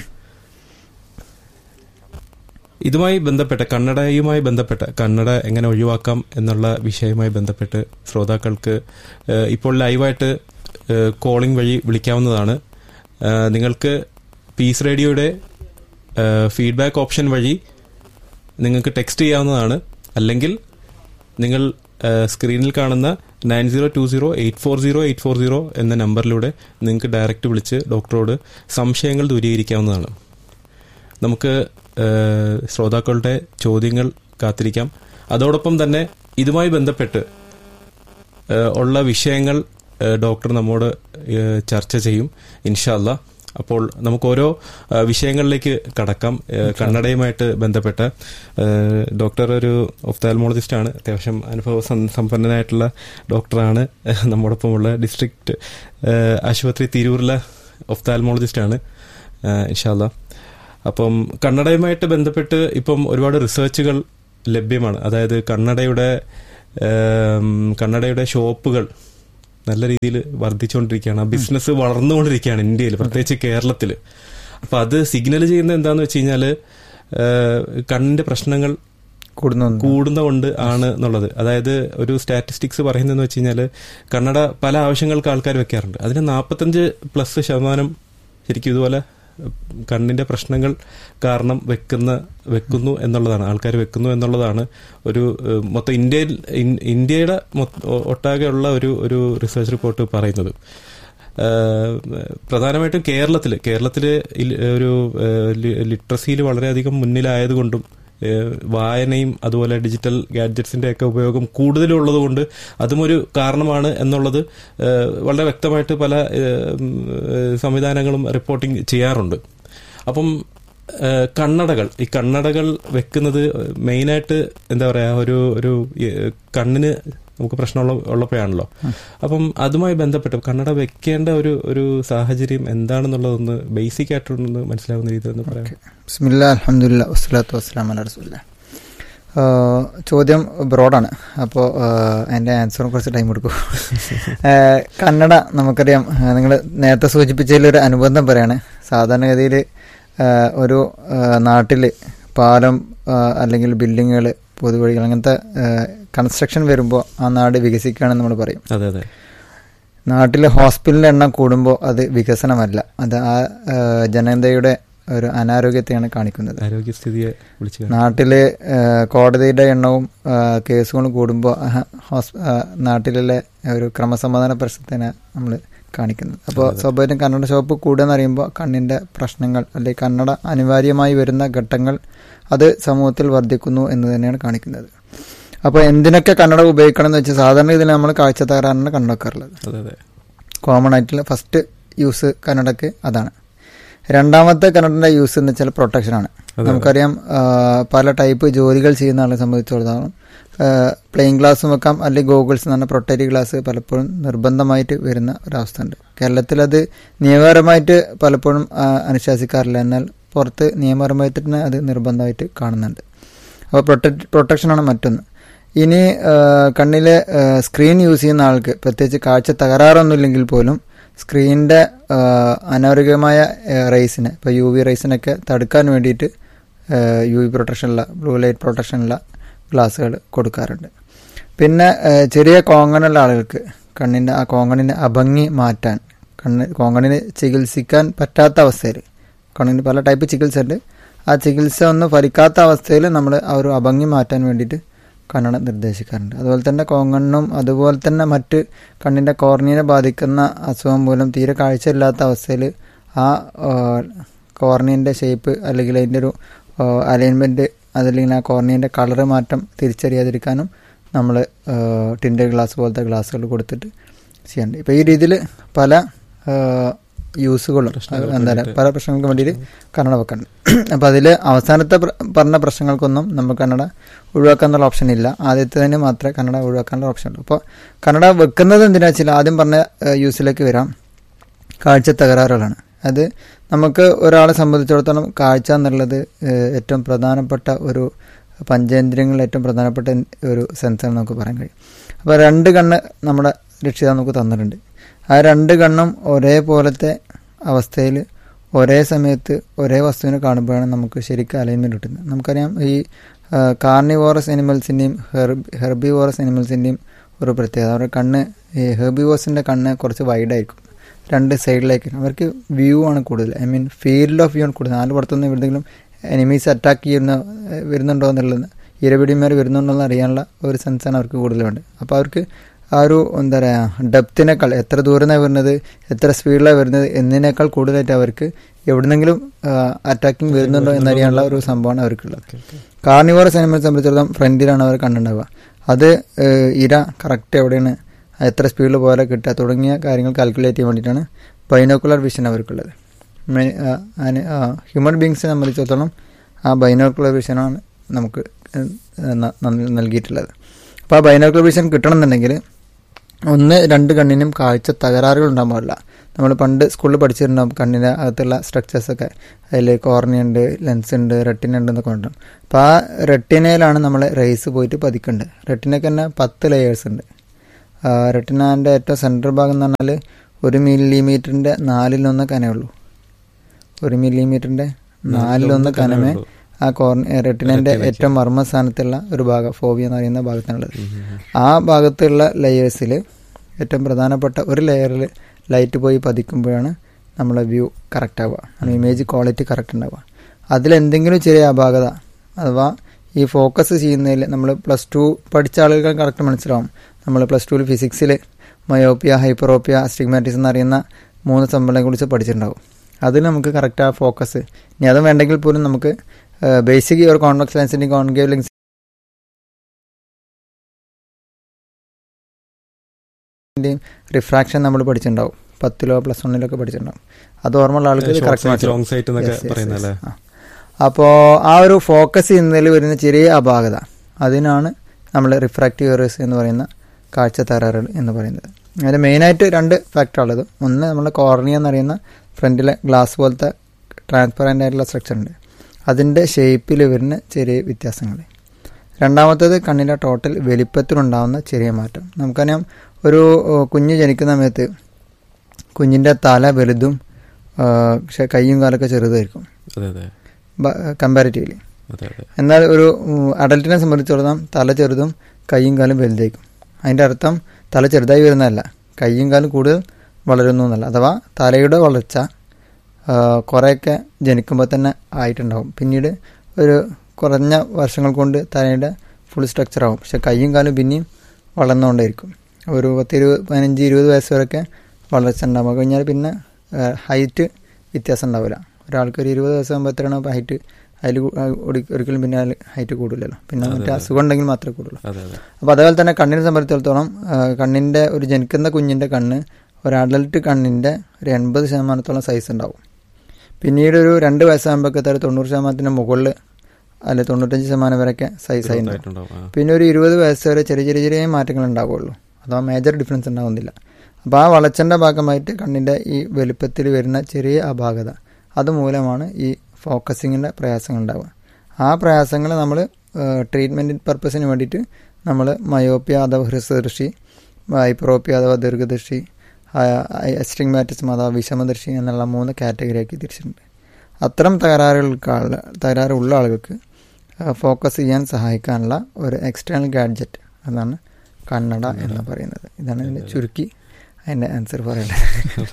ഇതുമായി ബന്ധപ്പെട്ട കന്നഡയുമായി ബന്ധപ്പെട്ട കന്നഡ എങ്ങനെ ഒഴിവാക്കാം എന്നുള്ള വിഷയവുമായി ബന്ധപ്പെട്ട് ശ്രോതാക്കൾക്ക് ഏഹ്, ഇപ്പോൾ ലൈവായിട്ട് ഏഹ്, കോളിംഗ് വഴി വിളിക്കാവുന്നതാണ് ഏഹ്, നിങ്ങൾക്ക് പീസ് റേഡിയോയുടെ ഏഹ്, ഫീഡ്ബാക്ക് ഓപ്ഷൻ വഴി നിങ്ങൾക്ക് ടെക്സ്റ്റ് ചെയ്യാവുന്നതാണ് അല്ലെങ്കിൽ നിങ്ങൾ ഏഹ്, സ്ക്രീനിൽ കാണുന്ന nine zero two zero eight four zero eight four zero എന്ന നമ്പറിലൂടെ നിങ്ങൾക്ക് ഡയറക്റ്റ് വിളിച്ച് ഡോക്ടറോട് സംശയങ്ങൾ ദൂരീകരിക്കാവുന്നതാണ് നമുക്ക് ഏഹ്, ശ്രോതാക്കളുടെ ചോദ്യങ്ങൾ കാത്തിരിക്കാം അതോടൊപ്പം തന്നെ ഇതുമായി ബന്ധപ്പെട്ട് ഏഹ്, ഉള്ള വിഷയങ്ങൾ ഏഹ്, ഡോക്ടർ നമ്മോട് ഏഹ്, ചർച്ച ചെയ്യും ഇൻഷാല്ല അപ്പോൾ നമുക്ക് ഓരോ ഏഹ്, വിഷയങ്ങളിലേക്ക് കടക്കാം ഏഹ്, കണ്ണടയുമായിട്ട് ബന്ധപ്പെട്ട ഏഹ്, ഡോക്ടർ ഒരു ഒഫ്താൽമോളജിസ്റ്റ് ആണ് അത്യാവശ്യം അനുഭവ സം- സമ്പന്നനായിട്ടുള്ള ഡോക്ടറാണ് ഏഹ്, നമ്മോടൊപ്പമുള്ള ഡിസ്ട്രിക്ട് ഏഹ്, ആശുപത്രി തിരൂരിലെ ഒഫ്താൽമോളജിസ്റ്റ് ആണ് ഏഹ്, ഇൻഷാല്ല അപ്പം കണ്ണടയുമായിട്ട് ബന്ധപ്പെട്ട് ഇപ്പം ഒരുപാട് റിസർച്ചുകൾ ലഭ്യമാണ് അതായത് കണ്ണടയുടെ ഏം, കണ്ണടയുടെ ഷോപ്പുകൾ നല്ല രീതിയിൽ വർദ്ധിച്ചുകൊണ്ടിരിക്കുകയാണ് ആ ബിസിനസ് വളർന്നുകൊണ്ടിരിക്കുകയാണ് ഇന്ത്യയിൽ പ്രത്യേകിച്ച് കേരളത്തിൽ അപ്പൊ അത് സിഗ്നൽ ചെയ്യുന്ന എന്താന്ന് വെച്ച് കഴിഞ്ഞാല് ഏഹ്, കണ്ണിന്റെ പ്രശ്നങ്ങൾ കൂടുന്നതുകൊണ്ട് ആണ് എന്നുള്ളത് അതായത് ഒരു സ്റ്റാറ്റിസ്റ്റിക്സ് പറയുന്നതെന്ന് വെച്ച് കഴിഞ്ഞാൽ കണ്ണട പല ആവശ്യങ്ങൾക്ക് ആൾക്കാർ വെക്കാറുണ്ട് അതിന് നാൽപ്പത്തഞ്ച് പ്ലസ് ശതമാനം ശരിക്കും ഇതുപോലെ കണ്ണിന്റെ പ്രശ്നങ്ങൾ കാരണം വെക്കുന്ന വെക്കുന്നു എന്നുള്ളതാണ് ആൾക്കാർ വെക്കുന്നു എന്നുള്ളതാണ് ഒരു ഏഹ്, മൊത്തം ഇന്ത്യയിൽ ഇൻ- ഇന്ത്യയുടെ മൊത്ത- ഒട്ടാകെയുള്ള ഒരു ഒരു റിസർച്ച് റിപ്പോർട്ട് പറയുന്നത് ഏഹ്, പ്രധാനമായിട്ടും കേരളത്തിൽ കേരളത്തിൽ ഒരു ലിറ്ററസിയിൽ വളരെയധികം മുന്നിലായതുകൊണ്ടും ഏഹ്, വായനയും അതുപോലെ ഡിജിറ്റൽ ഗാഡ്ജറ്റ്സിന്റെ ഒക്കെ ഉപയോഗം കൂടുതലുള്ളത് കൊണ്ട് അതും ഒരു കാരണമാണ് എന്നുള്ളത് ഏഹ്, വളരെ വ്യക്തമായിട്ട് പല ഏഹ്, ഉം, ഏഹ്, സംവിധാനങ്ങളും റിപ്പോർട്ടിംഗ് ചെയ്യാറുണ്ട് അപ്പം ഏഹ്, കണ്ണടകൾ ഈ കണ്ണടകൾ വെക്കുന്നത് മെയിനായിട്ട് എന്താ പറയാ ഒരു ഒരു ഏഹ്, കണ്ണിന് നമുക്ക് പ്രശ്നമുള്ള ഉള്ളപ്പോഴാണല്ലോ അപ്പം അതുമായി ബന്ധപ്പെട്ട് കണ്ണട വെക്കേണ്ട ഒരു ഒരു സാഹചര്യം എന്താണെന്നുള്ളതൊന്ന് ബേസിക് ആയിട്ടൊന്ന് മനസ്സിലാവുന്ന രീതിയിൽ ഒന്ന് പറയാം
ബിസ്മില്ല അലഹമുല്ല വസ്സലാത്തു വസ്സലാം അല റസൂല്ല ചോദ്യം ബ്രോഡാണ് അപ്പോൾ എൻ്റെ ആൻസറിന് കുറച്ച് ടൈം എടുക്കും ഏഹ്, കന്നഡ നമുക്കറിയാം നിങ്ങൾ നേരത്തെ സൂചിപ്പിച്ചതിൽ ഒരു അനുബന്ധം പറയാണ് സാധാരണഗതിയിൽ ഒരു നാട്ടിൽ പാലം ആ, അല്ലെങ്കിൽ ബിൽഡിങ്ങുകൾ പൊതുവഴികൾ അങ്ങനത്തെ കൺസ്ട്രക്ഷൻ വരുമ്പോൾ ആ നാട് വികസിക്കുകയാണെന്ന് നമ്മൾ പറയും
അതെ അതെ
നാട്ടിലെ ഹോസ്പിറ്റലിൻ്റെ എണ്ണം കൂടുമ്പോൾ അത് വികസനമല്ല അത് ആ ആ, ജനതയുടെ ഒരു അനാരോഗ്യത്തെയാണ് കാണിക്കുന്നത്
ആരോഗ്യസ്ഥിതിയെ വിളിച്ചു കാണും.
നാട്ടില് ആ, കോടതിയുടെ എണ്ണവും ആ, കേസുകളും കൂടുമ്പോൾ ഹോസ് ആ, നാട്ടിലെ ഒരു ക്രമസമാധാന പ്രശ്നത്തിനെ നമ്മൾ കാണിക്കുന്നത് അപ്പോൾ സ്വാഭാവികം കന്നഡ ഷോപ്പ് കൂടുക എന്ന് പറയുമ്പോൾ കണ്ണിൻ്റെ പ്രശ്നങ്ങൾ അല്ലെങ്കിൽ കന്നഡ അനിവാര്യമായി വരുന്ന ഘട്ടങ്ങൾ അത് സമൂഹത്തിൽ വർദ്ധിക്കുന്നു എന്ന് തന്നെയാണ് കാണിക്കുന്നത് അപ്പോൾ എന്തിനൊക്കെ കന്നഡ ഉപയോഗിക്കണം എന്ന് വെച്ചാൽ സാധാരണ ഇതിൽ നമ്മൾ കാഴ്ച തകരാറാണ് കണ്ടുവെക്കാറുള്ളത്
അതെ അതെ
കോമൺ ആയിട്ടുള്ള ഫസ്റ്റ് യൂസ് കന്നഡക്ക് അതാണ് രണ്ടാമത്തെ കന്നഡന്റെ യൂസ് എന്ന് വെച്ചാൽ പ്രൊട്ടക്ഷനാണ് നമുക്കറിയാം ആ, പല ടൈപ്പ് ജോലികൾ ചെയ്യുന്ന ആളെ സംബന്ധിച്ചിടത്തോളം പ്ലെയിൻ ഗ്ലാസ് വെക്കാം അല്ലെങ്കിൽ ഗോഗിൾസ് എന്ന് പറഞ്ഞ പ്രൊട്ടക്റ്റീവ് ഗ്ലാസ് പലപ്പോഴും നിർബന്ധമായിട്ട് വരുന്ന ഒരവസ്ഥ ഉണ്ട് കേരളത്തിൽ അത് നിയമപരമായിട്ട് പലപ്പോഴും ആ, അനുശാസിക്കാറില്ല എന്നാൽ പുറത്ത് നിയമപരമായിട്ട് തന്നെ അത് നിർബന്ധമായിട്ട് കാണുന്നുണ്ട് അപ്പോൾ പ്രൊട്ടക്ട് പ്രൊട്ടക്ഷനാണ് മറ്റൊന്ന് ഇനി ആ, കണ്ണിലെ ആ, സ്ക്രീൻ യൂസ് ചെയ്യുന്ന ആൾക്ക് പ്രത്യേകിച്ച് കാഴ്ച തകരാറൊന്നുമില്ലെങ്കിൽ പോലും സ്ക്രീനിൻ്റെ ആ, അനാരോഗ്യമായ ആ, റേസിനെ ഇപ്പോൾ യു വി റേസിനൊക്കെ തടുക്കാൻ വേണ്ടിയിട്ട് യു വി പ്രൊട്ടക്ഷനുള്ള ബ്ലൂ ലൈറ്റ് പ്രൊട്ടക്ഷനുള്ള ഗ്ലാസ്സുകൾ കൊടുക്കാറുണ്ട് പിന്നെ ആ, ചെറിയ കോങ്ങണുള്ള ആളുകൾക്ക് കണ്ണിൻ്റെ ആ കോങ്ങണിൻ്റെ അഭംഗി മാറ്റാൻ കണ്ണ് കോങ്ങണിന് ചികിത്സിക്കാൻ പറ്റാത്ത അവസ്ഥയിൽ കണ്ണിന് പല ടൈപ്പ് ചികിത്സ ഉണ്ട് ആ ചികിത്സ ഒന്നും ഫലിക്കാത്ത അവസ്ഥയിൽ നമ്മൾ ആ ഒരു അഭംഗി മാറ്റാൻ വേണ്ടിയിട്ട് കണ്ണട നിർദ്ദേശിക്കാറുണ്ട് അതുപോലെ തന്നെ കോങ്കണ്ണും അതുപോലെ തന്നെ മറ്റ് കണ്ണിൻ്റെ കോർണിയനെ ബാധിക്കുന്ന അസുഖം മൂലം തീരെ കാഴ്ചയില്ലാത്ത അവസ്ഥയിൽ ആ കോർണിയൻ്റെ ഷേപ്പ് അല്ലെങ്കിൽ അതിൻ്റെ ഒരു അലൈൻമെൻറ്റ് അതല്ലെങ്കിൽ ആ കോർണിയൻ്റെ കളറ് മാറ്റം തിരിച്ചറിയാതിരിക്കാനും നമ്മൾ ടിൻഡർ ഗ്ലാസ് പോലത്തെ ഗ്ലാസ്സുകൾ കൊടുത്തിട്ട് ചെയ്യാറുണ്ട് ഇപ്പോൾ ഈ രീതിയിൽ പല ആ, യൂസുകളും എന്താ പറയുക പല പ്രശ്നങ്ങൾക്ക് വേണ്ടിയിട്ട് കന്നഡ വെക്കുന്നുണ്ട് അപ്പോൾ അതിൽ അവസാനത്തെ പ്ര- പറഞ്ഞ പ്രശ്നങ്ങൾക്കൊന്നും നമുക്ക് കന്നഡ ഒഴിവാക്കാനുള്ള ഓപ്ഷൻ ഇല്ല ആദ്യത്തേതിന് മാത്രമേ കന്നഡ ഒഴിവാക്കാനുള്ള ഓപ്ഷൻ ഉള്ളൂ അപ്പോൾ കന്നഡ വെക്കുന്നത് എന്തിനാ വെച്ചാൽ ആദ്യം പറഞ്ഞ ഏഹ്, യൂസിലേക്ക് വരാം കാഴ്ച തകരാറുകളാണ് അത് നമുക്ക് ഒരാളെ സംബന്ധിച്ചിടത്തോളം കാഴ്ച എന്നുള്ളത് ഏഹ്, ഏറ്റവും പ്രധാനപ്പെട്ട ഒരു പഞ്ചേന്ദ്രിയങ്ങളിൽ ഏറ്റവും പ്രധാനപ്പെട്ട ഒരു സെൻസർ നമുക്ക് പറയാൻ കഴിയും അപ്പോൾ രണ്ട് കണ്ണ് നമ്മുടെ രക്ഷിതാവ് നമുക്ക് തന്നിട്ടുണ്ട് ആ രണ്ട് കണ്ണും ഒരേപോലത്തെ അവസ്ഥയിൽ ഒരേ സമയത്ത് ഒരേ വസ്തുവിനെ കാണുമ്പോഴാണ് നമുക്ക് ശരിക്കും അലൈൻമെൻറ്റ് കിട്ടുന്നത് നമുക്കറിയാം ഈ കാർണിവോറസ് അനിമൽസിൻ്റെയും ഹെർബി ഹെർബിവോറസ് അനിമൽസിൻ്റെയും ഒരു പ്രത്യേകത അവരുടെ കണ്ണ് ഈ ഹെർബിവോസിൻ്റെ കണ്ണ് കുറച്ച് വൈഡായിരിക്കും രണ്ട് സൈഡിലേക്ക് അവർക്ക് വ്യൂ ആണ് കൂടുതൽ I mean field of view ആണ് കൂടുതൽ നാല് പുറത്തുനിന്ന് എവിടെയെങ്കിലും എനിമീസ് അറ്റാക്ക് ചെയ്യുന്ന ഏഹ് വരുന്നുണ്ടോ എന്നുള്ളത് ഇരപിടിമാർ വരുന്നുണ്ടോ എന്ന് അറിയാനുള്ള ഒരു സെൻസാണ് അവർക്ക് കൂടുതൽ വേണ്ടത് അപ്പോൾ അവർക്ക് ആ ഒരു എന്താ പറയുക ഡെപ്തിനേക്കാൾ എത്ര ദൂരമാണ് വരുന്നത് എത്ര സ്പീഡിലാണ് വരുന്നത് എന്നതിനേക്കാൾ കൂടുതലായിട്ട് അവർക്ക് എവിടുന്നെങ്കിലും അറ്റാക്കിംഗ് വരുന്നുണ്ടോ എന്നറിയാനുള്ള ഒരു സംഭവമാണ് അവർക്കുള്ളത് കാർണിവോറസ് അനിമൽ സംബന്ധിച്ചിടത്തോളം ഫ്രണ്ടിലാണ് അവർ കണ്ടുണ്ടാവുക അത് ഏഹ്, ഇര കറക്റ്റ് എവിടെയാണ് എത്ര സ്പീഡിൽ പോലെ കിട്ടുക തുടങ്ങിയ കാര്യങ്ങൾ കാൽക്കുലേറ്റ് ചെയ്യാൻ വേണ്ടിയിട്ടാണ് ബൈനോക്കുലർ വിഷൻ അവർക്കുള്ളത് ഹ്യൂമൻ ബീങ്സിനെ സംബന്ധിച്ചിടത്തോളം ആ ബൈനോക്കുലർ വിഷനാണ് നമുക്ക് ഏഹ്, ന- ന- നൽകിയിട്ടുള്ളത് അപ്പോൾ ആ ബൈനോക്കുലർ വിഷൻ കിട്ടണമെന്നുണ്ടെങ്കിൽ ഒന്ന് രണ്ട് കണ്ണിനും കാഴ്ച തകരാറുകൾ ഉണ്ടാകാൻ പാടില്ല നമ്മൾ പണ്ട് സ്കൂളിൽ പഠിച്ചിട്ടുണ്ടാകും കണ്ണിൻ്റെ അകത്തുള്ള സ്ട്രക്ചേഴ്സൊക്കെ അതിൽ കോർണിയുണ്ട് ലെൻസ് ഉണ്ട് റെട്ടിന ഉണ്ട് എന്നൊക്കെ ഉണ്ടാകും അപ്പോൾ ആ റെട്ടിനയിലാണ് നമ്മൾ റേസ് പോയിട്ട് പതിക്കേണ്ടത് റെട്ടിനയ്ക്ക് തന്നെ പത്ത് ലെയേഴ്സ് ഉണ്ട് റെട്ടിനാൻ്റെ ഏറ്റവും സെൻട്രൽ ഭാഗം എന്ന് പറഞ്ഞാൽ ഒരു മില്ലിമീറ്ററിൻ്റെ നാലിലൊന്ന് കനയുള്ളൂ ഒരു മില്ലിമീറ്ററിൻ്റെ നാലിലൊന്ന് കനമേ ആ കോർണ റെട്ടിനൻ്റെ ഏറ്റവും മർമ്മസ്ഥാനത്തുള്ള ഒരു ഭാഗം ഫോബിയ എന്ന് പറയുന്ന ഭാഗത്താണുള്ളത് ആ ഭാഗത്തുള്ള ലെയേഴ്സിൽ ഏറ്റവും പ്രധാനപ്പെട്ട ഒരു ലെയറിൽ ലൈറ്റ് പോയി പതിക്കുമ്പോഴാണ് നമ്മളെ വ്യൂ കറക്റ്റ് ആവുക നമ്മുടെ ഇമേജ് ക്വാളിറ്റി കറക്റ്റ് ഉണ്ടാവുക അതിലെന്തെങ്കിലും ചെറിയ അപാകത അഥവാ ഈ ഫോക്കസ് ചെയ്യുന്നതിൽ നമ്മൾ പ്ലസ് ടു പഠിച്ച ആളുകൾ കറക്റ്റ് മനസ്സിലാവും നമ്മൾ പ്ലസ് ടുവിൽ ഫിസിക്സിൽ മയോപ്പിയ ഹൈപ്പറോപ്പിയ സ്റ്റിഗ്മാറ്റിസ് എന്നറിയുന്ന മൂന്ന് സംഭവങ്ങളെ കുറിച്ച് പഠിച്ചിട്ടുണ്ടാവും അതിൽ നമുക്ക് കറക്റ്റ് ആ ഫോക്കസ് ഇനി അതും വേണ്ടെങ്കിൽ പോലും നമുക്ക് ബേസിക് ഒരു കോൺവെക്സ് ലെൻസിൻ്റെയും കോൺകേവ് ലെൻസ് റിഫ്രാക്ഷൻ നമ്മൾ പഠിച്ചിട്ടുണ്ടാവും പത്തിലോ പ്ലസ് വണ്ണിലൊക്കെ പഠിച്ചിട്ടുണ്ടാവും അത് ഓർമ്മയുള്ള ആൾക്ക് കറക്റ്റ്
ലോങ് സൈറ്റ് എന്നൊക്കെ പറയുന്നല്ലേ
അപ്പോൾ ആ ഒരു ഫോക്കസ് ചെയ്യുന്നതിൽ വരുന്ന ചെറിയ അപാകത അതിനാണ് നമ്മൾ റിഫ്രാക്റ്റീവ് എറേഴ്സ് എന്ന് പറയുന്ന കാഴ്ച തകരാറുകൾ എന്ന് പറയുന്നത് അതിൽ മെയിനായിട്ട് രണ്ട് ഫാക്ടറുള്ളത് ഒന്ന് നമ്മുടെ കോർണിയ എന്നറിയുന്ന ഫ്രണ്ടിലെ ഗ്ലാസ് പോലത്തെ ട്രാൻസ്പെറൻ്റ് ആയിട്ടുള്ള സ്ട്രക്ചർ ഉണ്ട് അതിൻ്റെ ഷേപ്പിൽ വരുന്ന ചെറിയ വ്യത്യാസങ്ങൾ രണ്ടാമത്തേത് കണ്ണിൻ്റെ ടോട്ടൽ വലിപ്പത്തിലുണ്ടാകുന്ന ചെറിയ മാറ്റം നമുക്കറിയാം ഒരു കുഞ്ഞ് ജനിക്കുന്ന സമയത്ത് കുഞ്ഞിൻ്റെ തല വലുതും പക്ഷെ കൈയും കാലൊക്കെ ചെറുതായിരിക്കും
അതെ അതെ
കമ്പാരിറ്റീവ്ലി
അതെ അതെ
എന്നാൽ ഒരു അഡൽട്ടിനെ സംബന്ധിച്ചിടത്തോളം തല ചെറുതും കൈയും കാലും വലുതായിരിക്കും അതിൻ്റെ അർത്ഥം തല ചെറുതായി വരുന്നതല്ല കൈയും കാലും കൂടുതൽ വളരുന്നു എന്നല്ല അഥവാ തലയുടെ വളർച്ച കുറേയൊക്കെ ജനിക്കുമ്പോൾ തന്നെ ആയിട്ടുണ്ടാവും പിന്നീട് ഒരു കുറഞ്ഞ വർഷങ്ങൾ കൊണ്ട് തലയുടെ ഫുൾ സ്ട്രക്ചർ ആവും പക്ഷെ കൈയും കാലും പിന്നെയും വളർന്നുകൊണ്ടേയിരിക്കും ഒരു പത്തിരുപത് പതിനഞ്ച് ഇരുപത് വയസ്സ് വരെയൊക്കെ വളർച്ച ഉണ്ടാകും കഴിഞ്ഞാൽ പിന്നെ ഹൈറ്റ് വ്യത്യാസം ഉണ്ടാവില്ല ഒരാൾക്ക് ഒരു ഇരുപത് വയസ്സാകുമ്പോൾ എത്രയാണ് ഹൈറ്റ് അതിൽ ഒരിക്കലും പിന്നെ ഹൈറ്റ് കൂടില്ലല്ലോ പിന്നെ മറ്റേ അസുഖം ഉണ്ടെങ്കിൽ മാത്രമേ കൂടുള്ളൂ അപ്പോൾ അതേപോലെ തന്നെ കണ്ണിനെ സംബന്ധിച്ചിടത്തോളം കണ്ണിൻ്റെ ഒരു ജനിക്കുന്ന കുഞ്ഞിൻ്റെ കണ്ണ് ഒരു അഡൽട്ട് കണ്ണിൻ്റെ ഒരു എൺപത് ശതമാനത്തോളം സൈസ് ഉണ്ടാവും പിന്നീട് ഒരു രണ്ട് വയസ്സാകുമ്പോഴൊക്കെ ഒരു തൊണ്ണൂറ് ശതമാനത്തിന് മുകളിൽ അല്ലെ തൊണ്ണൂറ്റഞ്ച് ശതമാനം വരെയൊക്കെ സൈസായി ഉണ്ടാവും പിന്നെ ഒരു ഇരുപത് വയസ്സ് വരെ ചെറിയ ചെറിയ ചെറിയ മാറ്റങ്ങൾ ഉണ്ടാവുള്ളൂ അഥവാ മേജർ ഡിഫറൻസ് ഉണ്ടാവുന്നില്ല അപ്പോൾ ആ വളർച്ചൻ്റെ ഭാഗമായിട്ട് കണ്ണിൻ്റെ ഈ വലുപ്പത്തിൽ വരുന്ന ചെറിയ അപാകത അതുമൂലമാണ് ഈ ഫോക്കസിങ്ങിൻ്റെ പ്രയാസങ്ങൾ ഉണ്ടാവുക ആ പ്രയാസങ്ങൾ നമ്മൾ ട്രീറ്റ്മെൻറ്റ് പർപ്പസിന് വേണ്ടിയിട്ട് നമ്മൾ മയോപ്പിയ അഥവാ ഹ്രസ്വദൃഷ്ടി ഹൈപ്രോപ്പിയ അഥവാ ദീർഘദൃഷ്ടി എസ്റ്റിഗ്മാറ്റിസം അഥവാ വിഷമദൃഷ്ടി എന്നുള്ള മൂന്ന് കാറ്റഗറിയാക്കി തിരിച്ചിട്ടുണ്ട് അത്തരം തകരാറുകൾക്ക് തകരാറുള്ള ആളുകൾക്ക് ഫോക്കസ് ചെയ്യാൻ സഹായിക്കാനുള്ള ഒരു എക്സ്റ്റേണൽ ഗാഡ്ജറ്റ് അതാണ് കണ്ണട എന്ന് പറയുന്നത് ഇതാണ് ഇതിൻ്റെ ചുരുക്കി അതിൻ്റെ ആൻസർ പറയേണ്ടത്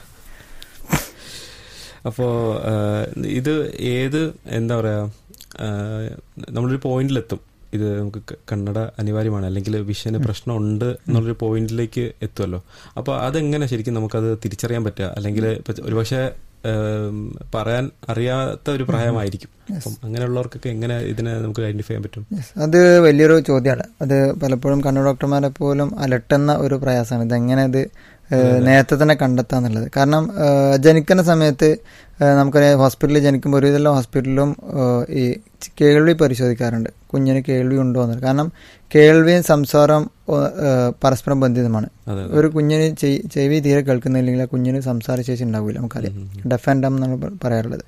അപ്പോൾ ഇത് ഏത് എന്താ പറയുക നമ്മളൊരു പോയിന്റിലെത്തും ഇത് നമുക്ക് കന്നഡ അനിവാര്യമാണ് അല്ലെങ്കിൽ വിഷന് പ്രശ്നമുണ്ട് എന്നുള്ളൊരു പോയിന്റിലേക്ക് എത്തുമല്ലോ അപ്പോൾ അതെങ്ങനെ ശരിക്കും നമുക്കത് തിരിച്ചറിയാൻ പറ്റുക അല്ലെങ്കിൽ ഒരുപക്ഷെ പറയാൻ അറിയാത്ത ഒരു പ്രായമായിരിക്കും അപ്പം അങ്ങനെയുള്ളവർക്കൊക്കെ എങ്ങനെ ഇതിനെ നമുക്ക് ഐഡന്റിഫൈ ചെയ്യാൻ പറ്റും
അത് വലിയൊരു ചോദ്യമാണ് അത് പലപ്പോഴും കണ്ണു ഡോക്ടർമാരെ പോലും അലട്ടുന്ന ഒരു പ്രയാസമാണ് ഇതെങ്ങനെ ഇത് നേരത്തെ തന്നെ കണ്ടെത്താന്നുള്ളത് കാരണം ജനിക്കുന്ന സമയത്ത് നമുക്കറിയാം ഹോസ്പിറ്റലിൽ ജനിക്കുമ്പോൾ ഒരുവിധമുള്ള ഹോസ്പിറ്റലിലും ഈ കേൾവി പരിശോധിക്കാറുണ്ട് കുഞ്ഞിന് കേൾവി ഉണ്ടോ എന്നുള്ളത് കാരണം കേൾവിയും സംസാരം പരസ്പരം ബന്ധിതമാണ് ഒരു കുഞ്ഞിന് ചെവി തീരെ കേൾക്കുന്നില്ലെങ്കിൽ ആ കുഞ്ഞിന് സംസാരശേഷി ഉണ്ടാവില്ല നമുക്കറിയാം ഡെഫ് ആൻഡ് ഡം എന്നാണ് പറയാറുള്ളത്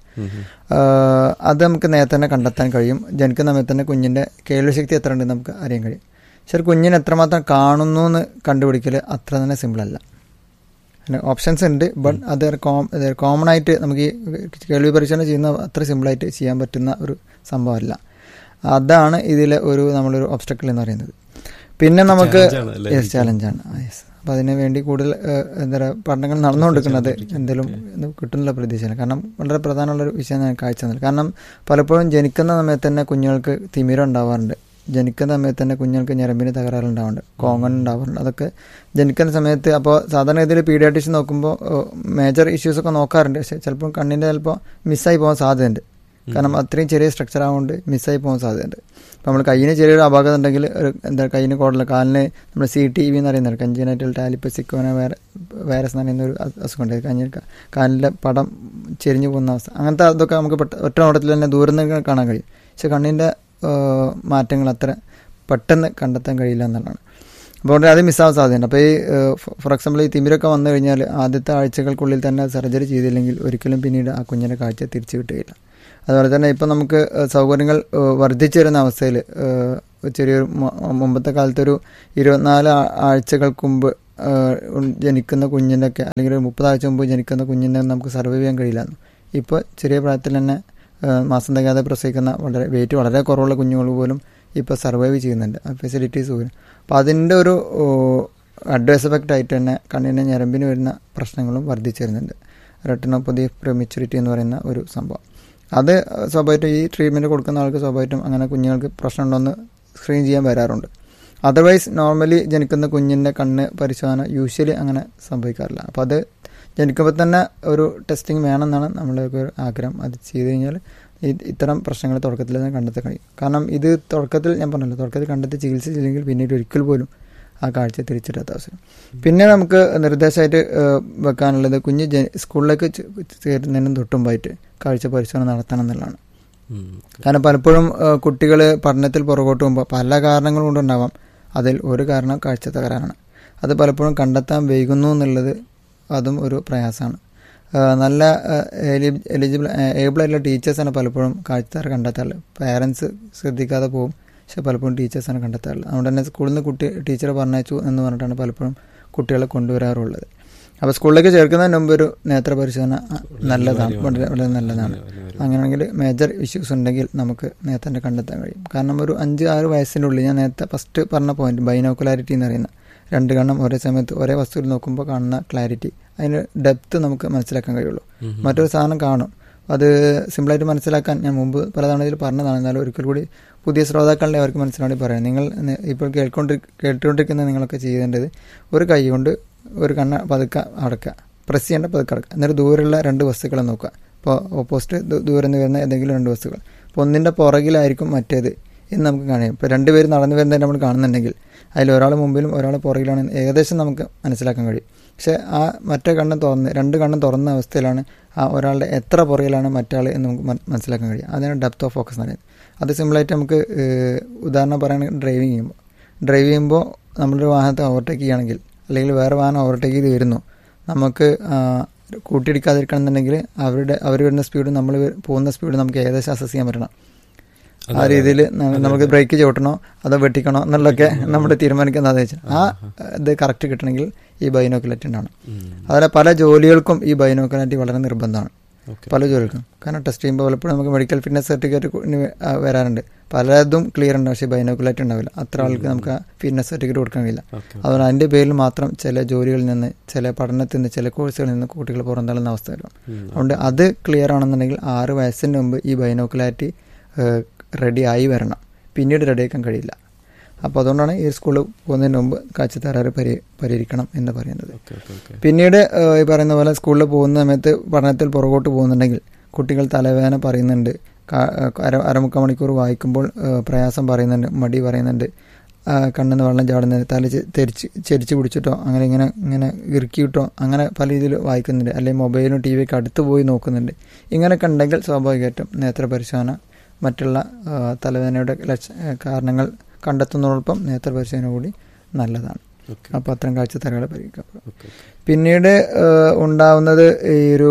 അത് നമുക്ക് നേരത്തെ തന്നെ കണ്ടെത്താൻ കഴിയും ജനിക്കുന്ന സമയത്ത് തന്നെ കുഞ്ഞിൻ്റെ കേൾവി ശക്തി എത്ര ഉണ്ടെന്ന് നമുക്ക് അറിയാൻ കഴിയും പക്ഷെ കുഞ്ഞിന് എത്രമാത്രം കാണുന്നു എന്ന് കണ്ടുപിടിക്കൽ അത്ര തന്നെ സിമ്പിളല്ല ഓപ്ഷൻസ് ഉണ്ട് ബട്ട് അത് കോമൺ ആയിട്ട് നമുക്ക് ഈ കേൾവി പരിശോധന ചെയ്യുന്ന അത്ര സിമ്പിളായിട്ട് ചെയ്യാൻ പറ്റുന്ന ഒരു സംഭവമല്ല അതാണ് ഇതിലെ ഒരു നമ്മളൊരു ഒബ്സ്റ്റക്കിൾ എന്ന് പറയുന്നത് പിന്നെ നമുക്ക് യെസ് ചാലഞ്ചാണ് യെസ് അപ്പം അതിന് വേണ്ടി കൂടുതൽ എന്താ പറയുക പഠനങ്ങൾ നടന്നുകൊണ്ടിരിക്കുന്നത് എന്തെങ്കിലും കിട്ടുന്നുള്ള പ്രതീക്ഷയാണ് കാരണം വളരെ പ്രധാനമുള്ളൊരു വിഷയം ഞാൻ കാഴ്ച തന്നത് കാരണം പലപ്പോഴും ജനിക്കുന്ന സമയത്ത് തന്നെ കുഞ്ഞുങ്ങൾക്ക് തിമിരം ഉണ്ടാവാറുണ്ട് ജനിക്കുന്ന സമയത്ത് തന്നെ കുഞ്ഞുങ്ങൾക്ക് ഞരമ്പിന് തകരാറുണ്ടാവുന്നുണ്ട് കോങ്ങൺ ഉണ്ടാവാറുണ്ട് അതൊക്കെ ജനിക്കുന്ന സമയത്ത് അപ്പോൾ സാധാരണ ഇതിൽ പീഡിയാട്രിഷ്യൻ നോക്കുമ്പോൾ മേജർ ഇഷ്യൂസ് ഒക്കെ നോക്കാറുണ്ട് പക്ഷേ ചിലപ്പോൾ കണ്ണിൻ്റെ ചിലപ്പോൾ മിസ്സായി പോകാൻ സാധ്യതയുണ്ട് കാരണം അത്രയും ചെറിയ സ്ട്രക്ചർ ആയതുകൊണ്ട് മിസ്സായി പോകാൻ സാധ്യതയുണ്ട് അപ്പോൾ നമ്മൾ കയ്യിന് ചെറിയൊരു അപാകത ഉണ്ടെങ്കിൽ എന്താ കയ്യിന് കോടല കാലിന് നമ്മൾ സി ടി വി എന്ന് പറയുന്നത് കഞ്ചിനൈറ്റൽ ടാലിപ്പസിക്കോന വൈറ വൈറസ് എന്ന് പറയുന്ന ഒരു അസുഖമുണ്ട് കഞ്ഞി കാലിൻ്റെ പടം ചെരിഞ്ഞു പോകുന്ന അവസ്ഥ അങ്ങനത്തെ അതൊക്കെ നമുക്ക് ഒറ്റ ഓട്ടത്തിൽ തന്നെ ദൂരം നിന്ന് കാണാൻ കഴിയും പക്ഷെ കണ്ണിൻ്റെ മാറ്റങ്ങൾ അത്ര പെട്ടെന്ന് കണ്ടെത്താൻ കഴിയില്ല എന്നുള്ളതാണ് അപ്പോൾ അത് മിസ്സാവാൻ സാധ്യതയുണ്ട് അപ്പോൾ ഈ ഫോർ എക്സാമ്പിൾ ഈ തിമിരൊക്കെ വന്നു കഴിഞ്ഞാൽ ആദ്യത്തെ ആഴ്ചകൾക്കുള്ളിൽ തന്നെ സർജറി ചെയ്തില്ലെങ്കിൽ ഒരിക്കലും പിന്നീട് ആ കുഞ്ഞിൻ്റെ കാഴ്ച തിരിച്ചു കിട്ടുകയില്ല അതുപോലെ തന്നെ ഇപ്പം നമുക്ക് സൗകര്യങ്ങൾ വർദ്ധിച്ചു വരുന്ന അവസ്ഥയിൽ ചെറിയൊരു മുമ്പത്തെ കാലത്തൊരു ഇരുപത്തിനാല് ആഴ്ചകൾക്ക് മുമ്പ് ജനിക്കുന്ന കുഞ്ഞിൻ്റെയൊക്കെ അല്ലെങ്കിൽ ഒരു മുപ്പതാഴ്ച മുമ്പ് ജനിക്കുന്ന കുഞ്ഞിൻ്റെ നമുക്ക് സർവൈവ് ചെയ്യാൻ കഴിയില്ലായിരുന്നു ഇപ്പോൾ ചെറിയ പ്രായത്തിൽ തന്നെ മാസം തികയാതെ പ്രസവിക്കുന്ന വളരെ വെയിറ്റ് വളരെ കുറവുള്ള കുഞ്ഞുങ്ങൾ പോലും ഇപ്പോൾ സർവൈവ് ചെയ്യുന്നുണ്ട് ആ ഫെസിലിറ്റീസ് പോലും അപ്പോൾ അതിൻ്റെ ഒരു അഡ്വേഴ്സ് എഫക്റ്റ് ആയിട്ട് തന്നെ കണ്ണിൻ്റെ ഞരമ്പിന് വരുന്ന പ്രശ്നങ്ങളും വർദ്ധിച്ചു വരുന്നുണ്ട് റെട്ടിനോപ്പതി പ്രെമിച്ചുരിറ്റി എന്ന് പറയുന്ന ഒരു സംഭവം അത് സ്വാഭാവികമായിട്ടും ഈ ട്രീറ്റ്മെൻറ്റ് കൊടുക്കുന്ന ആൾക്ക് സ്വാഭാവികമായിട്ടും അങ്ങനെ കുഞ്ഞുങ്ങൾക്ക് പ്രശ്നമുണ്ടോയെന്ന് സ്ക്രീൻ ചെയ്യാൻ വരാറുണ്ട് അതർവൈസ് നോർമലി ജനിക്കുന്ന കുഞ്ഞിൻ്റെ കണ്ണ് പരിശോധന യൂഷ്വലി അങ്ങനെ സംഭവിക്കാറില്ല അപ്പോൾ അത് ജനിക്കുമ്പോൾ തന്നെ ഒരു ടെസ്റ്റിംഗ് വേണമെന്നാണ് നമ്മളുടെ ഒരു ആഗ്രഹം അത് ചെയ്ത് കഴിഞ്ഞാൽ ഈ ഇത്തരം പ്രശ്നങ്ങൾ തുടക്കത്തിൽ തന്നെ കണ്ടെത്താൻ കഴിയും കാരണം ഇത് തുടക്കത്തിൽ ഞാൻ പറഞ്ഞല്ലോ തുടക്കത്തിൽ കണ്ടെത്തി ചികിത്സിച്ചില്ലെങ്കിൽ പിന്നീട് ഒരിക്കൽ പോലും ആ കാഴ്ച തിരിച്ചെടുത്ത അവസരം പിന്നെ നമുക്ക് നിർദ്ദേശമായിട്ട് ഏഹ്, വെക്കാനുള്ളത് കുഞ്ഞ് ജ- സ്കൂളിലേക്ക് ചെ- ചേരുന്നതിനും തൊട്ടുമ്പായിട്ട് കാഴ്ച പരിശോധന നടത്തണം എന്നുള്ളതാണ് കാരണം പലപ്പോഴും കുട്ടികൾ പഠനത്തിൽ പുറകോട്ട് പോകുമ്പോൾ പല കാരണങ്ങൾ കൊണ്ടുണ്ടാവാം അതിൽ ഒരു കാരണം കാഴ്ച തകരാറാണ് അത് പലപ്പോഴും കണ്ടെത്താൻ വൈകുന്നു എന്നുള്ളത് അതും ഒരു പ്രയാസമാണ് ആ, നല്ല എലിജിബിൾ ഏബിൾ ആയിട്ടുള്ള ടീച്ചേഴ്സാണ് പലപ്പോഴും കാഴ്ച തകരാറ് കണ്ടെത്താറുള്ളത് പാരൻസ് ശ്രദ്ധിക്കാതെ പോകും പക്ഷെ പലപ്പോഴും ടീച്ചേഴ്സാണ് കണ്ടെത്താറുള്ളത് അതുകൊണ്ട് തന്നെ സ്കൂളിൽ നിന്ന് കുട്ടി ടീച്ചറെ പറഞ്ഞയച്ചു എന്ന് പറഞ്ഞിട്ടാണ് പലപ്പോഴും കുട്ടികളെ കൊണ്ടുവരാറുള്ളത് അപ്പോൾ സ്കൂളിലേക്ക് ചേർക്കുന്നതിന് മുമ്പ് ഒരു നേത്ര പരിശോധന ആ, നല്ലതാണ് വളരെ വളരെ നല്ലതാണ് അങ്ങനെയാണെങ്കിൽ മേജർ ഇഷ്യൂസ് ഉണ്ടെങ്കിൽ നമുക്ക് നേത്രൻ്റെ കണ്ടെത്താൻ കഴിയും കാരണം ഒരു അഞ്ച് ആറ് വയസ്സിൻ്റെ ഉള്ളിൽ ഞാൻ നേരത്തെ ഫസ്റ്റ് പറഞ്ഞ പോയിന്റ് ബൈനോക്കുലാരിറ്റി എന്ന് പറയുന്ന രണ്ട് കണ്ണം ഒരേ സമയത്ത് ഒരേ വസ്തുവിൽ നോക്കുമ്പോൾ കാണുന്ന ക്ലാരിറ്റി അതിന് ഡെപ്ത് നമുക്ക് മനസ്സിലാക്കാൻ കഴിയുള്ളൂ മറ്റൊരു സാധനം കാണും അത് സിമ്പിളായിട്ട് മനസ്സിലാക്കാൻ ഞാൻ മുമ്പ് പലതവണ ഇതിൽ പറഞ്ഞതാണ് എന്നാലും ഒരിക്കൽ കൂടി പുതിയ ശ്രോതാക്കളുടെ അവർക്ക് മനസ്സിലാക്കി പറയാം നിങ്ങൾ നെ- ഇപ്പോൾ കേൾക്കൊണ്ടി കേട്ടുകൊണ്ടിരിക്കുന്ന നിങ്ങളൊക്കെ ചെയ്യേണ്ടത് ഒരു കൈ കൊണ്ട് ഒരു കണ്ണ് പതുക്കെ അടക്കുക പ്രസ് ചെയ്യേണ്ട പതുക്കെ അടക്കുക എന്നിട്ട് ദൂരെയുള്ള രണ്ട് വസ്തുക്കളെ നോക്കുക ഇപ്പോൾ ഓപ്പോസിറ്റ് ദൂരെ നിന്ന് വരുന്ന ഏതെങ്കിലും രണ്ട് വസ്തുക്കൾ അപ്പോൾ ഒന്നിൻ്റെ പുറകിലായിരിക്കും മറ്റേത് എന്ന് നമുക്ക് കാണാം ഇപ്പോൾ രണ്ടുപേരും നടന്നു വരുന്നത് നമ്മൾ കാണുന്നുണ്ടെങ്കിൽ അതിൽ ഒരാൾ മുമ്പിലും ഒരാൾ പുറകിലാണ് ഏകദേശം നമുക്ക് മനസ്സിലാക്കാൻ കഴിയും പക്ഷേ ആ മറ്റേ കണ്ണും തുറന്ന് രണ്ട് കണ്ണും തുറന്ന അവസ്ഥയിലാണ് ആ ഒരാളുടെ എത്ര പുറകിലാണ് മറ്റാൾ എന്ന് നമുക്ക് മന- മനസ്സിലാക്കാൻ കഴിയും അതിനാണ് ഡെപ്ത് ഓഫ് ഫോക്കസ് എന്ന് പറയുന്നത് അത് സിമ്പിളായിട്ട് നമുക്ക് ഏഹ്, ഉദാഹരണം പറയുകയാണെങ്കിൽ ഡ്രൈവിംഗ് ചെയ്യുമ്പോൾ ഡ്രൈവ് ചെയ്യുമ്പോൾ നമ്മളൊരു വാഹനത്തെ ഓവർടേക്ക് ചെയ്യുകയാണെങ്കിൽ അല്ലെങ്കിൽ വേറെ വാഹനം ഓവർടേക്ക് ചെയ്ത് വരുന്നു നമുക്ക് ആ, കൂട്ടിയിടിക്കാതിരിക്കണം എന്നുണ്ടെങ്കിൽ അവരുടെ അവർ വരുന്ന സ്പീഡ് നമ്മൾ പോകുന്ന സ്പീഡ് നമുക്ക് ഏകദേശം അസസ് ചെയ്യാൻ പറ്റണം ആ രീതിയിൽ നമുക്ക് ബ്രേക്ക് ചവിട്ടണോ അതോ വെട്ടിക്കണോ എന്നുള്ളതൊക്കെ നമ്മൾ തീരുമാനിക്കുന്നത് അതെ വെച്ചാൽ ആ ഇത് കറക്റ്റ് കിട്ടണമെങ്കിൽ ഈ ബൈനോക്കുലാറ്റി ഉണ്ടാണ് അതുപോലെ പല ജോലികൾക്കും ഈ ബൈനോക്കുലാറ്റി വളരെ നിർബന്ധമാണ് പല ജോലികൾക്കും കാരണം ടെസ്റ്റ് ചെയ്യുമ്പോൾ പലപ്പോഴും നമുക്ക് മെഡിക്കൽ ഫിറ്റ്നസ് സർട്ടിഫിക്കറ്റ് വരാറുണ്ട് പലതും ക്ലിയർ ഉണ്ട് പക്ഷേ ബൈനോക്കുലാറ്റി ഉണ്ടാവില്ല അത്ര ആൾക്ക് നമുക്ക് ആ ഫിറ്റ്നസ് സർട്ടിഫിക്കറ്റ് കൊടുക്കാൻ കഴിയില്ല അതുകൊണ്ട് അതിൻ്റെ പേരിൽ മാത്രം ചില ജോലികളിൽ നിന്ന് ചില പഠനത്തിൽ നിന്ന് ചില കോഴ്സുകളിൽ നിന്ന് കുട്ടികൾ പുറന്തള്ളുന്ന അവസ്ഥ വരും അതുകൊണ്ട് അത് ക്ലിയർ ആണെന്നുണ്ടെങ്കിൽ ആറ് വയസ്സിന് മുമ്പ് ഈ ബൈനോക്കുലാറ്റി റെഡി ആയി വരണം പിന്നീട് റെഡിയാക്കാൻ കഴിയില്ല അപ്പോൾ അതുകൊണ്ടാണ് ഈ സ്കൂളിൽ പോകുന്നതിന് മുമ്പ് കാഴ്ച തകരാറ് പരി പരിഹരിക്കണം എന്ന് പറയുന്നത് പിന്നീട് ഏഹ്, ഈ പറയുന്ന പോലെ സ്കൂളിൽ പോകുന്ന സമയത്ത് പഠനത്തിൽ പുറകോട്ട് പോകുന്നുണ്ടെങ്കിൽ കുട്ടികൾ തലവേദന പറയുന്നുണ്ട് കാ- അര അരമുക്കാൽ മണിക്കൂർ വായിക്കുമ്പോൾ ഏഹ്, പ്രയാസം പറയുന്നുണ്ട് മടി പറയുന്നുണ്ട് ആ, കണ്ണിന്ന് വെള്ളം ചാടുന്നത് തല ചെ- തെരിച്ച് ചെരിച്ച് പിടിച്ചിട്ടോ അങ്ങനെ ഇങ്ങനെ ഇങ്ങനെ ഇറുക്കിയിട്ടോ അങ്ങനെ പല രീതിയിൽ വായിക്കുന്നുണ്ട് അല്ലെങ്കിൽ മൊബൈലും ടി വിയൊക്കെ അടുത്ത് പോയി നോക്കുന്നുണ്ട് ഇങ്ങനെയൊക്കെ ഉണ്ടെങ്കിൽ സ്വാഭാവികമായിട്ടും നേത്ര പരിശോധന മറ്റുള്ള ആ, തലവേദനയുടെ ലക്ഷ കാരണങ്ങൾ കണ്ടെത്തുന്നതോടൊപ്പം നേത്ര പരിശോധന കൂടി നല്ലതാണ് അപ്പോൾ അത്തരം കാഴ്ച തരകളെ പരിഹരിക്കപ്പെടും പിന്നീട് ആ, ഉണ്ടാവുന്നത് ഈ ഒരു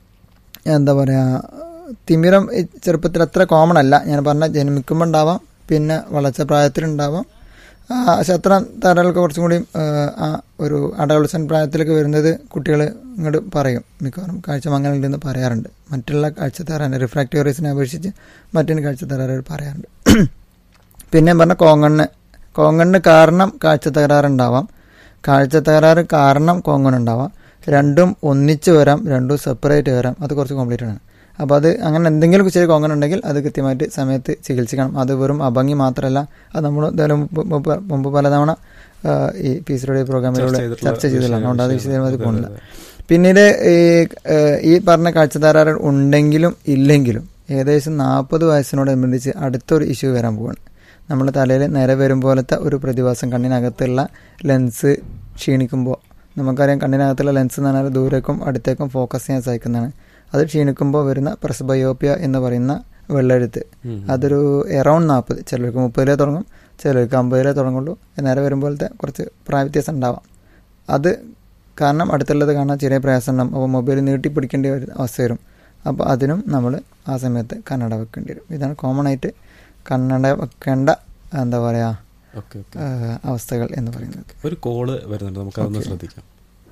എന്താ പറയുക തിമിരം ഈ ചെറുപ്പത്തിൽ അത്ര കോമൺ അല്ല ഞാൻ പറഞ്ഞ ജന്മിക്കുമ്പോൾ ഉണ്ടാവാം പിന്നെ വളർച്ച പ്രായത്തിലുണ്ടാവാം ആ, പക്ഷെ അത്ര തരകൾക്ക് കുറച്ചും കൂടി ആ, ആ ഒരു അഡോളസൻ പ്രായത്തിലൊക്കെ വരുന്നത് കുട്ടികൾ ഇങ്ങോട്ട് പറയും മിക്കവാറും കാഴ്ച മങ്ങലുണ്ടെന്ന് പറയാറുണ്ട് മറ്റുള്ള കാഴ്ച തരാൻ റിഫ്രാക്റ്റീവ് അപേക്ഷിച്ച് മറ്റൊരു കാഴ്ച തരാറ് പറയാറുണ്ട് പിന്നെ പറഞ്ഞ കോങ്കണ്ണ് കോങ്കണ്ണ് കാരണം കാഴ്ച തകരാറുണ്ടാവാം കാഴ്ച തകരാറ് കാരണം കോങ്കണ്ണുണ്ടാവാം രണ്ടും ഒന്നിച്ച് വരാം രണ്ടും സെപ്പറേറ്റ് വരാം അത് കുറച്ച് കോംപ്ലിക്കേറ്റഡ് ആണ് അപ്പോൾ അത് അങ്ങനെ എന്തെങ്കിലും ചെറിയ കോങ്കൺ ഉണ്ടെങ്കിൽ അത് കൃത്യമായിട്ട് സമയത്ത് ചികിത്സിക്കണം അത് വെറും അഭംഗി മാത്രമല്ല അത് നമ്മൾ എന്തായാലും മുമ്പ് മുമ്പ് മുമ്പ് പലതവണ ആ, ഈ പീസ് റേഡിയോ പ്രോഗ്രാമിലൂടെ
ചെയ്തിട്ടുള്ള
ചർച്ച ചെയ്തതാണ് അതുകൊണ്ട് അത്
വിഷയമാണ്.
വിശദമായി
അതെ,
പോകുന്നില്ല
അതെ.
പിന്നീട് ഈ ഏഹ്, ഈ പറഞ്ഞ കാഴ്ച തകരാറ് ഉണ്ടെങ്കിലും ഇല്ലെങ്കിലും ഏകദേശം നാൽപ്പത് വയസ്സിനോടനുബന്ധിച്ച് അടുത്തൊരു ഇഷ്യൂ വരാൻ പോവാണ് നമ്മുടെ തലയിൽ നിര വരും പോലത്തെ ഒരു പ്രതിഭാസം കണ്ണിനകത്തുള്ള ലെൻസ് ക്ഷീണിക്കുമ്പോൾ നമുക്കറിയാം കണ്ണിനകത്തുള്ള ലെൻസ് എന്ന് പറഞ്ഞാൽ ദൂരേക്കും അടുത്തേക്കും ഫോക്കസ് ചെയ്യാൻ സഹായിക്കുന്നതാണ് അത് ക്ഷീണിക്കുമ്പോൾ വരുന്ന പ്രസ്ബയോപ്യ എന്ന് പറയുന്ന വെള്ളെഴുത്ത് അതൊരു എറൗണ്ട് നാൽപ്പത് ചിലർക്ക് മുപ്പതിലേ തുടങ്ങും ചിലർക്ക് അമ്പതിലേ തുടങ്ങുള്ളൂ നേരെ വരുമ്പോഴത്തെ കുറച്ച് പ്രായവ്യത്യാസം ഉണ്ടാവാം അത് കാരണം അടുത്തുള്ളത് കാണാൻ ചെറിയ പ്രയാസം ഉണ്ടാകും അപ്പോൾ മൊബൈൽ നീട്ടി പിടിക്കേണ്ട ഒരു അവസ്ഥ വരും അപ്പോൾ അതിനും നമ്മൾ ആ സമയത്ത് കണ്ണട വെക്കേണ്ടി വരും ഇതാണ് കോമൺ ആയിട്ട് കണ്ണട വെക്കേണ്ട എന്താ പറയുക
ഓക്കെ ഓക്കെ
ഏഹ്, അവസ്ഥകൾ എന്ന് പറയുന്നത്
ഒരു കോള് വരുന്നുണ്ട് നമുക്ക് അതൊന്ന്
Okay.
ശ്രദ്ധിക്കാം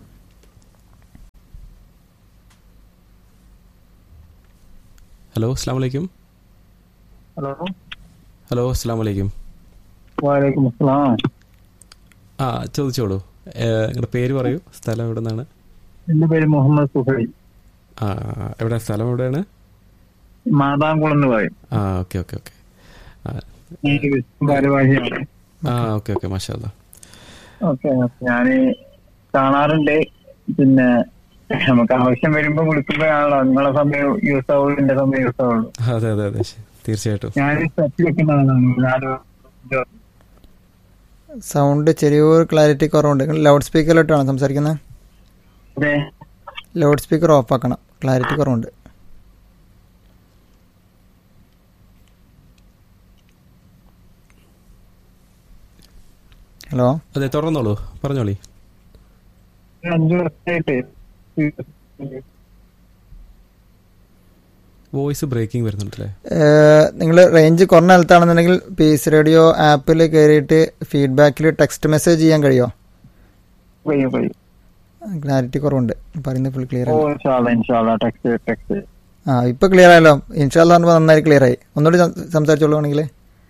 ഹലോ അസ്സാം വലൈക്കും
ഹലോ
ഹലോ അസ്സാം വലൈക്കും
വാലേക്കും അസ്സലാം
ആ ചോദിച്ചോളൂ ഏഹ്, നിങ്ങളുടെ പേര് പറയൂ സ്ഥലം എവിടെ നിന്നാണ്
എന്റെ പേര് മുഹമ്മദ് സുഹൈൽ
ആ എവിടെ സ്ഥലം എവിടെയാണ്
മാതാംകുളം എന്ന് പറയും
ആ ഓക്കെ ഓക്കെ ഓക്കെ ആ
ഈ ഭാരവാഹിയാണ്
ആ ഓക്കെ ഓക്കെ മാഷാല്ല
ഓക്കെ ഞാന് കാണാറുണ്ട് പിന്നെ നമുക്ക് ആവശ്യം വരുമ്പോ വിളിക്കുമ്പോഴാണല്ലോ നിങ്ങളെ സമയം യൂസ് ആവുള്ളൂ എന്റെ സമയം യൂസ് ആവുള്ളൂ
അതെ അതെ അതെ ശ- തീർച്ചയായിട്ടും
ഞാൻ സെറ്റ് വെക്കുന്ന ആളാണ് നാല്
സൗണ്ട് ചെറിയൊരു ക്ലാരിറ്റി കുറവുണ്ട് നിങ്ങൾ ലൗഡ് സ്പീക്കറിലിട്ടാണ് സംസാരിക്കുന്നത്
അതെ
ലൗഡ് സ്പീക്കർ ഓഫ് ആക്കണം ക്ലാരിറ്റി കുറവുണ്ട് ഹലോ
അതെ തുറന്നോളൂ പറഞ്ഞോളി
അഞ്ചു വർഷമായിട്ട്
വോയിസ് ബ്രേക്കിംഗ് വരുന്നുണ്ടല്ലേ
നിങ്ങൾ റേഞ്ച് കുറഞ്ഞ സ്ഥലത്താണെന്നുണ്ടെങ്കിൽ പീസ് റേഡിയോ ആപ്പിൽ കയറിയിട്ട് ഫീഡ്ബാക്കിൽ ടെക്സ്റ്റ് മെസ്സേജ് ചെയ്യാൻ കഴിയുമോ
കഴിയും കഴിയും
ക്ലാരിറ്റി കുറവുണ്ട് പറയുന്നത് ഫുൾ ക്ലിയർ
ഓ
ആണ്
ഇൻഷാല്ല ഇൻഷാല്ല ടെക്സ്റ്റ് ടെക്സ്റ്റ്
ആ ഇപ്പൊ ക്ലിയർ ആയല്ലോ ഇൻഷാല്ല പറഞ്ഞപ്പോൾ നന്നായി ക്ലിയർ ആയി ഒന്നുകൂടി സം- സംസാരിച്ചോളുവാണെങ്കിൽ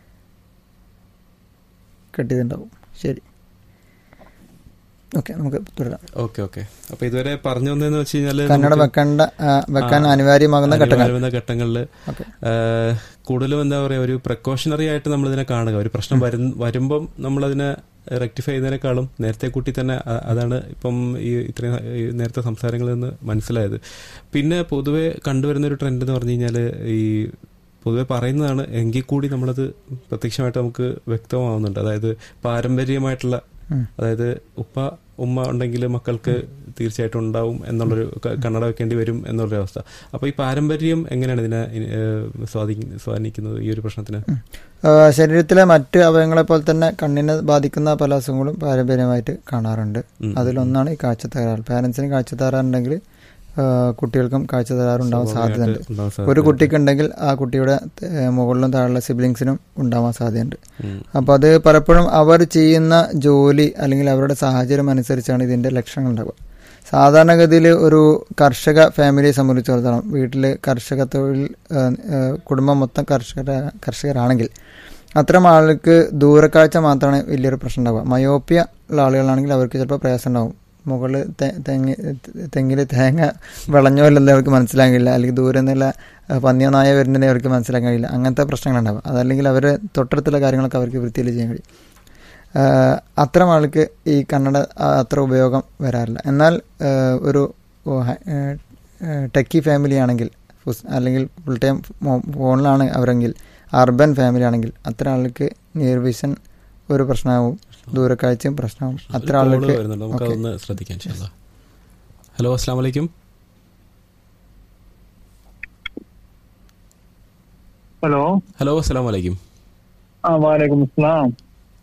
കട്ട് ചെയ്തിട്ടുണ്ടാവും ശരി ഓക്കെ നമുക്ക് തുടരാം
ഓക്കെ ഓക്കെ അപ്പൊ ഇതുവരെ പറഞ്ഞു വന്നതെന്ന് വെച്ച് കഴിഞ്ഞാല്
കന്നഡ
നമുക്ക്
വെക്കേണ്ട ആ, വെക്കാൻ
ആ,
അനിവാര്യമാകുന്ന ഘട്ടങ്ങൾ
അനിവാര്യമാകുന്ന ഘട്ടങ്ങളില്
ഓക്കെ
ഏഹ്, കൂടുതലും എന്താ പറയാ ഒരു പ്രിക്കോഷണറി ആയിട്ട് നമ്മൾ ഇതിനെ കാണുക ഒരു പ്രശ്നം വരും വരുമ്പം നമ്മളതിനെ റെക്ടിഫൈ ചെയ്യുന്നതിനേക്കാളും നേരത്തെ കൂട്ടി തന്നെ അ- അതാണ് ഇപ്പം ഈ ഇത്രയും ഈ നേരത്തെ സംസാരങ്ങളിൽ നിന്ന് മനസ്സിലായത് പിന്നെ പൊതുവെ കണ്ടുവരുന്ന ഒരു ട്രെൻഡ് എന്ന് പറഞ്ഞു കഴിഞ്ഞാൽ ഈ പൊതുവെ പറയുന്നതാണ് എങ്കിൽ കൂടി നമ്മളത് പ്രത്യക്ഷമായിട്ട് നമുക്ക് വ്യക്തമാവുന്നുണ്ട് അതായത് പാരമ്പര്യമായിട്ടുള്ള
ഉം.
അതായത് ഉപ്പ ഉമ്മ ഉണ്ടെങ്കിൽ മക്കൾക്ക് തീർച്ചയായിട്ടും ഉണ്ടാവും എന്നുള്ളൊരു ക- കണ്ണട വെക്കേണ്ടി വരും എന്നുള്ളൊരു അവസ്ഥ അപ്പൊ ഈ പാരമ്പര്യം എങ്ങനെയാണ് ഇതിനെ ഏഹ്, സ്വാധീ- സ്വാധീനിക്കുന്നത് ഈ ഒരു പ്രശ്നത്തിന്
ആ, ശരീരത്തിലെ മറ്റ് അവയവങ്ങളെ പോലെ തന്നെ കണ്ണിനെ ബാധിക്കുന്ന പല അസുഖങ്ങളും പാരമ്പര്യമായിട്ട് കാണാറുണ്ട്
ഉം.
അതിലൊന്നാണ് ഈ കാഴ്ച തകരാറ് പാരൻസിന് കാഴ്ച തകരാറുണ്ടെങ്കിൽ ആ, കുട്ടികൾക്കും കാഴ്ച തകരാറുണ്ടാവാൻ സാധ്യതയുണ്ട്
സ്വാഭാവികമായിട്ട് ഉണ്ടാവാൻ
ഒരു
സാധ്യതയുണ്ട്.
കുട്ടിക്ക് ഉണ്ടെങ്കിൽ ആ കുട്ടിയുടെ ഏ, മുകളിലും താഴെയുള്ള സിബ്ലിങ്സിനും ഉണ്ടാവാൻ സാധ്യതയുണ്ട്
ഉം.
അപ്പോൾ അത് പലപ്പോഴും അവർ ചെയ്യുന്ന ജോലി അല്ലെങ്കിൽ അവരുടെ സാഹചര്യം അനുസരിച്ചാണ് ഇതിൻ്റെ ലക്ഷണങ്ങൾ ഉണ്ടാവുക സാധാരണഗതിയിൽ ഒരു കർഷക ഫാമിലിയെ സംബന്ധിച്ചിടത്തോളം വീട്ടിൽ കർഷക തൊഴിൽ ഏ, ഏ, കുടുംബം മൊത്തം കർഷക കർഷകരാണെങ്കിൽ അത്തരം ആളുകൾക്ക് ദൂരക്കാഴ്ച മാത്രമാണ് വലിയൊരു പ്രശ്നം ഉണ്ടാവുക മയോപ്പിയ ഉള്ള ആളുകളാണെങ്കിൽ അവർക്ക് ചിലപ്പോൾ പ്രയാസം ഉണ്ടാവും മുകളിൽ തെങ്ങ് തെങ്ങിൽ തേങ്ങ വിളഞ്ഞോ അല്ലെന്ന് അവർക്ക് മനസ്സിലാക്കാൻ കഴിയില്ല അല്ലെങ്കിൽ ദൂരെ നിന്നുള്ള ഏഹ്, പന്നിയോ നായ വരുന്നതിനെ അവർക്ക് മനസ്സിലാക്കാൻ കഴിയില്ല അങ്ങനത്തെ പ്രശ്നങ്ങളുണ്ടാവും അതല്ലെങ്കിൽ അവർ തൊട്ടടുത്തുള്ള കാര്യങ്ങളൊക്കെ അവർക്ക് വൃത്തിയിൽ ചെയ്യാൻ കഴിയും ഏഹ്, അത്തരം ആൾക്ക് ഈ കന്നഡ ആ, അത്ര ഉപയോഗം വരാറില്ല എന്നാൽ ഏഹ്, ഒരു ഓ, ഹ- ഏഹ്, ഏഹ്, ടെക്കി ഫാമിലി ആണെങ്കിൽ ഫുസ്- അല്ലെങ്കിൽ ഫുൾ ടൈം ഫോണിലാണ് അവരെങ്കിൽ അർബൻ ഫാമിലി ആണെങ്കിൽ അത്തരം ആൾക്ക് നിയർ വിഷൻ ഒരു പ്രശ്നമാവും ദൂരക്കാഴ്ചയും പ്രശ്നമാവും
ഒരു
അത്തരം
കോള്
ആൾക്ക്
വരുന്നുണ്ട് നമുക്ക്
ഓക്കെ.
അതൊന്ന് ശ്രദ്ധിക്കാം ഇൻഷാല്ലാ. ഹലോ അസ്സാം വലൈക്കും
ഹലോ
ഹലോ അസ്സാം വലൈക്കും
ആ വാലേക്കും അസ്സലാം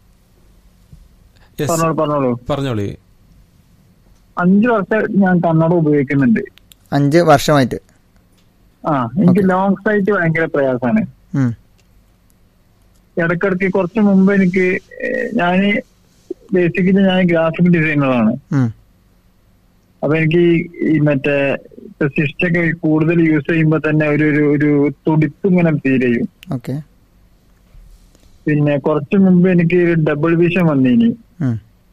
യെസ്
പറഞ്ഞോളൂ പറഞ്ഞോളൂ
പറഞ്ഞോളി
അഞ്ചു വർഷം ഞാൻ കന്നഡ ഉപയോഗിക്കുന്നുണ്ട്
അഞ്ച് വർഷമായിട്ട്
ആ എനിക്ക്
Okay.
ലോങ് സൈറ്റ് ഭയങ്കര പ്രയാസമാണ്
ഉം.
ഇടക്കിടക്ക് കുറച്ച് മുമ്പ് എനിക്ക് ഞാൻ ബേസിക്കലി ഞാൻ ഗ്രാഫിക് ഡിസൈനറാണ്
ഉം.
അപ്പൊ എനിക്ക് ഈ- ഈ മറ്റേ സിസ്റ്റൊക്കെ കൂടുതൽ യൂസ് ചെയ്യുമ്പോ തന്നെ ഒരു ഒരു ഒരു തുടിപ്പ് ഇങ്ങനെ ഫീൽ ചെയ്യും
ഓക്കെ
പിന്നെ കുറച്ച് മുമ്പ് എനിക്ക് ഡബിൾ വിഷൻ വന്നിനി
ഉം.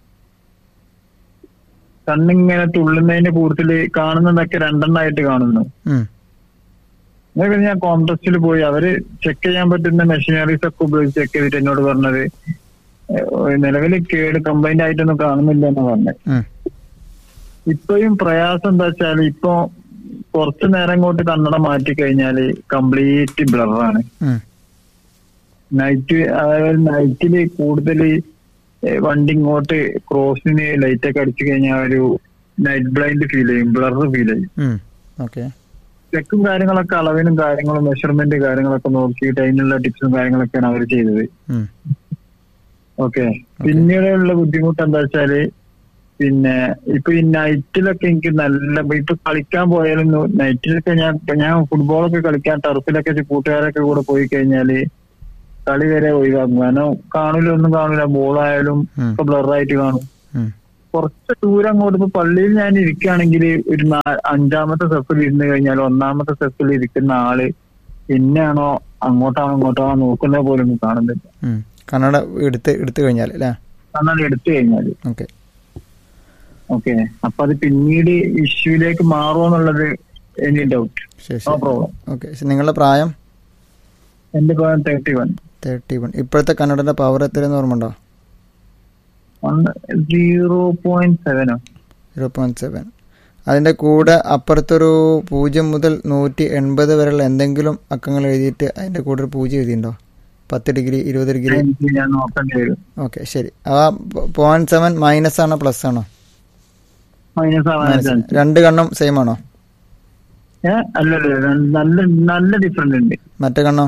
കണ്ണിങ്ങനെ തുള്ളുന്നതിന്റെ കൂടുതൽ കാണുന്നതൊക്കെ രണ്ടെണ്ണമായിട്ട് കാണുന്നു
ഉം.
അതൊക്കെ ഞാൻ കോൺട്രസ്റ്റിൽ പോയി അവര് ചെക്ക് ചെയ്യാൻ പറ്റുന്ന മെഷീനറീസ് ഒക്കെ ഉപയോഗിച്ച് ചെക്ക് ചെയ്തിട്ട് എന്നോട് പറഞ്ഞത് നിലവിൽ കേട് കംപ്ലൈന്റ് ആയിട്ടൊന്നും കാണുന്നില്ല എന്ന് പറഞ്ഞത്
ഉം.
ഇപ്പോഴും പ്രയാസം എന്താ വെച്ചാൽ ഇപ്പൊ കുറച്ചു നേരം കൊണ്ട് കണ്ണട മാറ്റി കഴിഞ്ഞാല് കംപ്ലീറ്റ് ബ്ലറാണ്
ഉം.
നൈറ്റ് അതായത് നൈറ്റില് കൂടുതൽ വണ്ടി ഇങ്ങോട്ട് ക്രോസിന് ലൈറ്റ് ഒക്കെ അടിച്ചു കഴിഞ്ഞാൽ ഒരു നൈറ്റ് ബ്ലൈൻഡ് ഫീൽ ചെയ്യും ബ്ലർ ഫീൽ ചെയ്യും
ഉം. ഓക്കെ
ചെക്കും കാര്യങ്ങളൊക്കെ അളവിനും കാര്യങ്ങളും മെഷർമെന്റ് കാര്യങ്ങളൊക്കെ നോക്കിയിട്ട് അതിനുള്ള ടിപ്സും കാര്യങ്ങളൊക്കെയാണ് അവർ ചെയ്തത്
ഉം.
ഓക്കെ പിന്നീടുള്ള ബുദ്ധിമുട്ട് എന്താ വെച്ചാല് പിന്നെ ഇപ്പൊ ഈ നൈറ്റിലൊക്കെ എനിക്ക് നല്ല ഇപ്പൊ കളിക്കാൻ പോയാലും നൈറ്റിലൊക്കെ ഞാൻ ഇപ്പൊ ഞാൻ ഫുട്ബോളൊക്കെ കളിക്കാൻ ടർഫിലൊക്കെ കൂട്ടുകാരൊക്കെ കൂടെ പോയി കഴിഞ്ഞാല് കളി വരെ ഒഴിവാക്കും കാരണം കാണൂല ഒന്നും കാണൂല ബോളായാലും
ഉം.
ഒക്കെ ബ്ലറായിട്ട് കാണും
ഉം.
കുറച്ച് ദൂരം അങ്ങോട്ട് ഇപ്പൊ പള്ളിയിൽ ഞാൻ ഇരിക്കുകയാണെങ്കിൽ ഒരു നാ- അഞ്ചാമത്തെ സ്റ്റെപ്പിൽ ഇരുന്ന് കഴിഞ്ഞാൽ ഒന്നാമത്തെ സ്റ്റെപ്പിൽ ഇരിക്കുന്ന ആള് പിന്നെയാണോ അങ്ങോട്ടാണോ ഇങ്ങോട്ടാണോ നോക്കുന്നത് പോലും കാണുന്നില്ല
ഉം. കന്നഡ എടുത്ത് എടുത്തു കഴിഞ്ഞാൽ അല്ലേ
കണ്ണാടി എടുത്തു കഴിഞ്ഞാല്
ഓക്കെ
ഓക്കെ അപ്പൊ അത് പിന്നീട് ഇഷ്യൂലേക്ക് മാറുമോ എന്നുള്ളത് എനി ഡൗട്ട്
ശരി
നോ
ശരി
പ്രോബ്ലം
ഓക്കെ നിങ്ങളുടെ പ്രായം
എന്റെ പ്രായം തേർട്ടി വൺ
തേർട്ടി വൺ ഇപ്പോഴത്തെ കന്നഡന്റെ പവർ എത്രയെന്ന് ഓർമ്മ ഉണ്ടോ
സീറോ പോയിന്റ് സെവനോ
സീറോ പോയിന്റ് സെവൻ അതിൻ്റെ കൂടെ അപ്പുറത്തൊരു പൂജ്യം മുതൽ നൂറ്റി എൺപത് വരെയുള്ള എന്തെങ്കിലും അക്കങ്ങൾ എഴുതിയിട്ട് അതിൻ്റെ കൂടെ ഒരു പൂജ്യം എഴുതിയിട്ടുണ്ടോ പത്ത് ഡിഗ്രി ഇരുപത് ഡിഗ്രി
എനിക്ക് ഞാൻ നോക്കേണ്ടി വരും
ഓക്കെ ശരി ആ പോയിന്റ് സെവൻ മൈനസ് ആണോ പ്ലസ് ആണോ
മൈനസ് ആവാൻ
മൈനസ്
ചാൻസ്
രണ്ട് കണ്ണും സെയിം ആണോ
ഏ അല്ലല്ല നല്ല നല്ല ഡിഫറൻറ്റ് ഉണ്ട്
മറ്റേ കണ്ണോ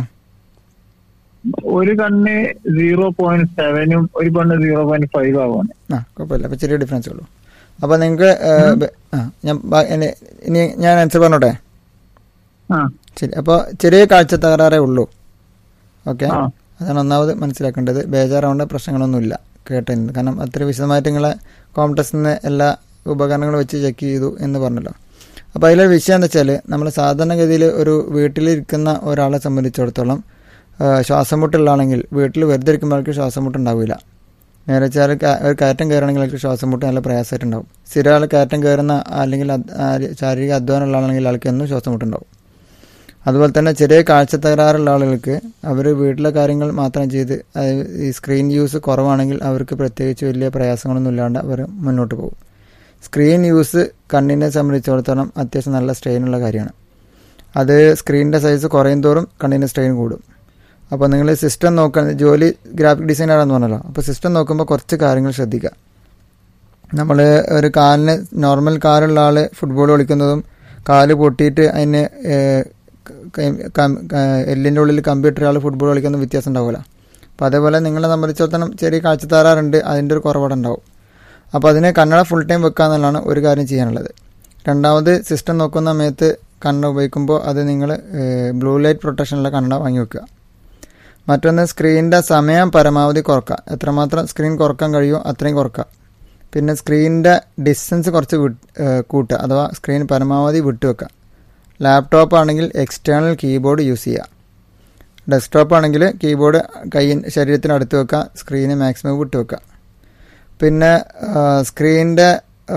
ഒരു കണ്ണ് സീറോ പോയിന്റ് സെവനും ഒരു കണ്ണ് സീറോ പോയിന്റ് ഫൈവ് ആവാണ്
ആ കുഴപ്പമില്ല അപ്പോൾ ചെറിയ ഡിഫറൻസ് ഉള്ളൂ അപ്പോൾ നിങ്ങൾക്ക് ആ ഞാൻ ബാ- ഇനി ഇനി ഞാൻ ആൻസർ പറഞ്ഞോട്ടെ
ആ
ശരി അപ്പോൾ ചെറിയ കാഴ്ച തകരാറേ ഉള്ളൂ ഓക്കെ
ആ.
അതാണ് ഒന്നാമത് മനസ്സിലാക്കേണ്ടത് ബേജാറാവേണ്ട പ്രശ്നങ്ങളൊന്നുമില്ല കേട്ടത് കാരണം അത്ര വിശദമായിട്ട് നിങ്ങളെ കോംപ്ലക്സിൽ നിന്ന് എല്ലാ ഉപകരണങ്ങളും വെച്ച് ചെക്ക് ചെയ്തു എന്ന് പറഞ്ഞല്ലോ അപ്പോൾ അതിലൊരു വിഷയം എന്താ വെച്ചാൽ നമ്മൾ സാധാരണഗതിയിൽ ഒരു വീട്ടിലിരിക്കുന്ന ഒരാളെ സംബന്ധിച്ചിടത്തോളം ആ, ശ്വാസം മുട്ടുള്ള ആണെങ്കിൽ വീട്ടിൽ വെറുതെ ഇരിക്കുമ്പോൾ ആൾക്ക് ശ്വാസം മുട്ട് ഉണ്ടാവില്ല നേരെ വെച്ചാൽ ക- ഒരു കയറ്റം കയറണമെങ്കിൽ ആൾക്ക് ശ്വാസം മുട്ട് നല്ല പ്രയാസമായിട്ടുണ്ടാവും സ്ഥിരം ആൾ കയറ്റം കയറുന്ന അല്ലെങ്കിൽ അത്- ആ ശാരീരിക അധ്വാനമുള്ള ആളാണെങ്കിൽ ആൾക്ക് എന്നും ശ്വാസം മുട്ടുണ്ടാവും അതുപോലെ തന്നെ ചെറിയ കാഴ്ച തകരാറുള്ള ആളുകൾക്ക് അവർ വീട്ടിലെ കാര്യങ്ങൾ മാത്രം ചെയ്ത് അത് ഈ സ്ക്രീൻ യൂസ് കുറവാണെങ്കിൽ അവർക്ക് പ്രത്യേകിച്ച് വലിയ പ്രയാസങ്ങളൊന്നും ഇല്ലാണ്ട് അവർ മുന്നോട്ട് പോകും സ്ക്രീൻ യൂസ് കണ്ണിനെ സംബന്ധിച്ചിടത്തോളം അത്യാവശ്യം നല്ല സ്ട്രെയിനുള്ള കാര്യമാണ് അത് സ്ക്രീനിൻ്റെ സൈസ് കുറയും തോറും കണ്ണിൻ്റെ സ്ട്രെയിൻ കൂടും അപ്പോൾ നിങ്ങൾ സിസ്റ്റം നോക്കാൻ ജോലി ഗ്രാഫിക് ഡിസൈനറാണെന്ന് പറഞ്ഞല്ലോ അപ്പോൾ സിസ്റ്റം നോക്കുമ്പോൾ കുറച്ച് കാര്യങ്ങൾ ശ്രദ്ധിക്കുക നമ്മൾ ഒരു കാലിന് നോർമൽ കാലുള്ള ആൾ ഫുട്ബോൾ കളിക്കുന്നതും കാല് പൊട്ടിയിട്ട് അതിന് ഏഹ്, ക- കം- ക- എല്ലിൻ്റെ ഉള്ളിൽ കമ്പ്യൂട്ടർ ആൾ ഫുട്ബോൾ കളിക്കുന്ന വ്യത്യാസം ഉണ്ടാവില്ല അപ്പോൾ അതേപോലെ നിങ്ങളെ സംബന്ധിച്ചിടത്തോളം ചെറിയ കാഴ്ച താറാറുണ്ട് അതിൻ്റെ ഒരു കുറവുണ്ടാവും അപ്പോൾ അതിന് കണ്ണട ഫുൾ ടൈം വെക്കുക എന്നുള്ളതാണ് ഒരു കാര്യം ചെയ്യാനുള്ളത് രണ്ടാമത് സിസ്റ്റം നോക്കുന്ന സമയത്ത് കണ്ണട ഉപയോഗിക്കുമ്പോൾ അത് നിങ്ങൾ ബ്ലൂ ലൈറ്റ് പ്രൊട്ടക്ഷനുള്ള കണ്ണട വാങ്ങി വെക്കുക മറ്റൊന്ന് സ്ക്രീനിൻ്റെ സമയം പരമാവധി കുറക്കുക എത്രമാത്രം സ്ക്രീൻ കുറക്കാൻ കഴിയുമോ അത്രയും കുറക്കുക പിന്നെ സ്ക്രീനിൻ്റെ ഡിസ്റ്റൻസ് കുറച്ച് വിട്ട് ഏഹ് കൂട്ടുക അഥവാ സ്ക്രീൻ പരമാവധി വിട്ടുവെക്കുക ലാപ്ടോപ്പ് ആണെങ്കിൽ എക്സ്റ്റേണൽ കീബോർഡ് യൂസ് ചെയ്യുക ഡെസ്ക്ടോപ്പ് ആണെങ്കിൽ കീബോർഡ് കൈ ശരീരത്തിന് അടുത്ത് വെക്കുക സ്ക്രീന് മാക്സിമം വിട്ട് വെക്കുക പിന്നെ സ്ക്രീനിൻ്റെ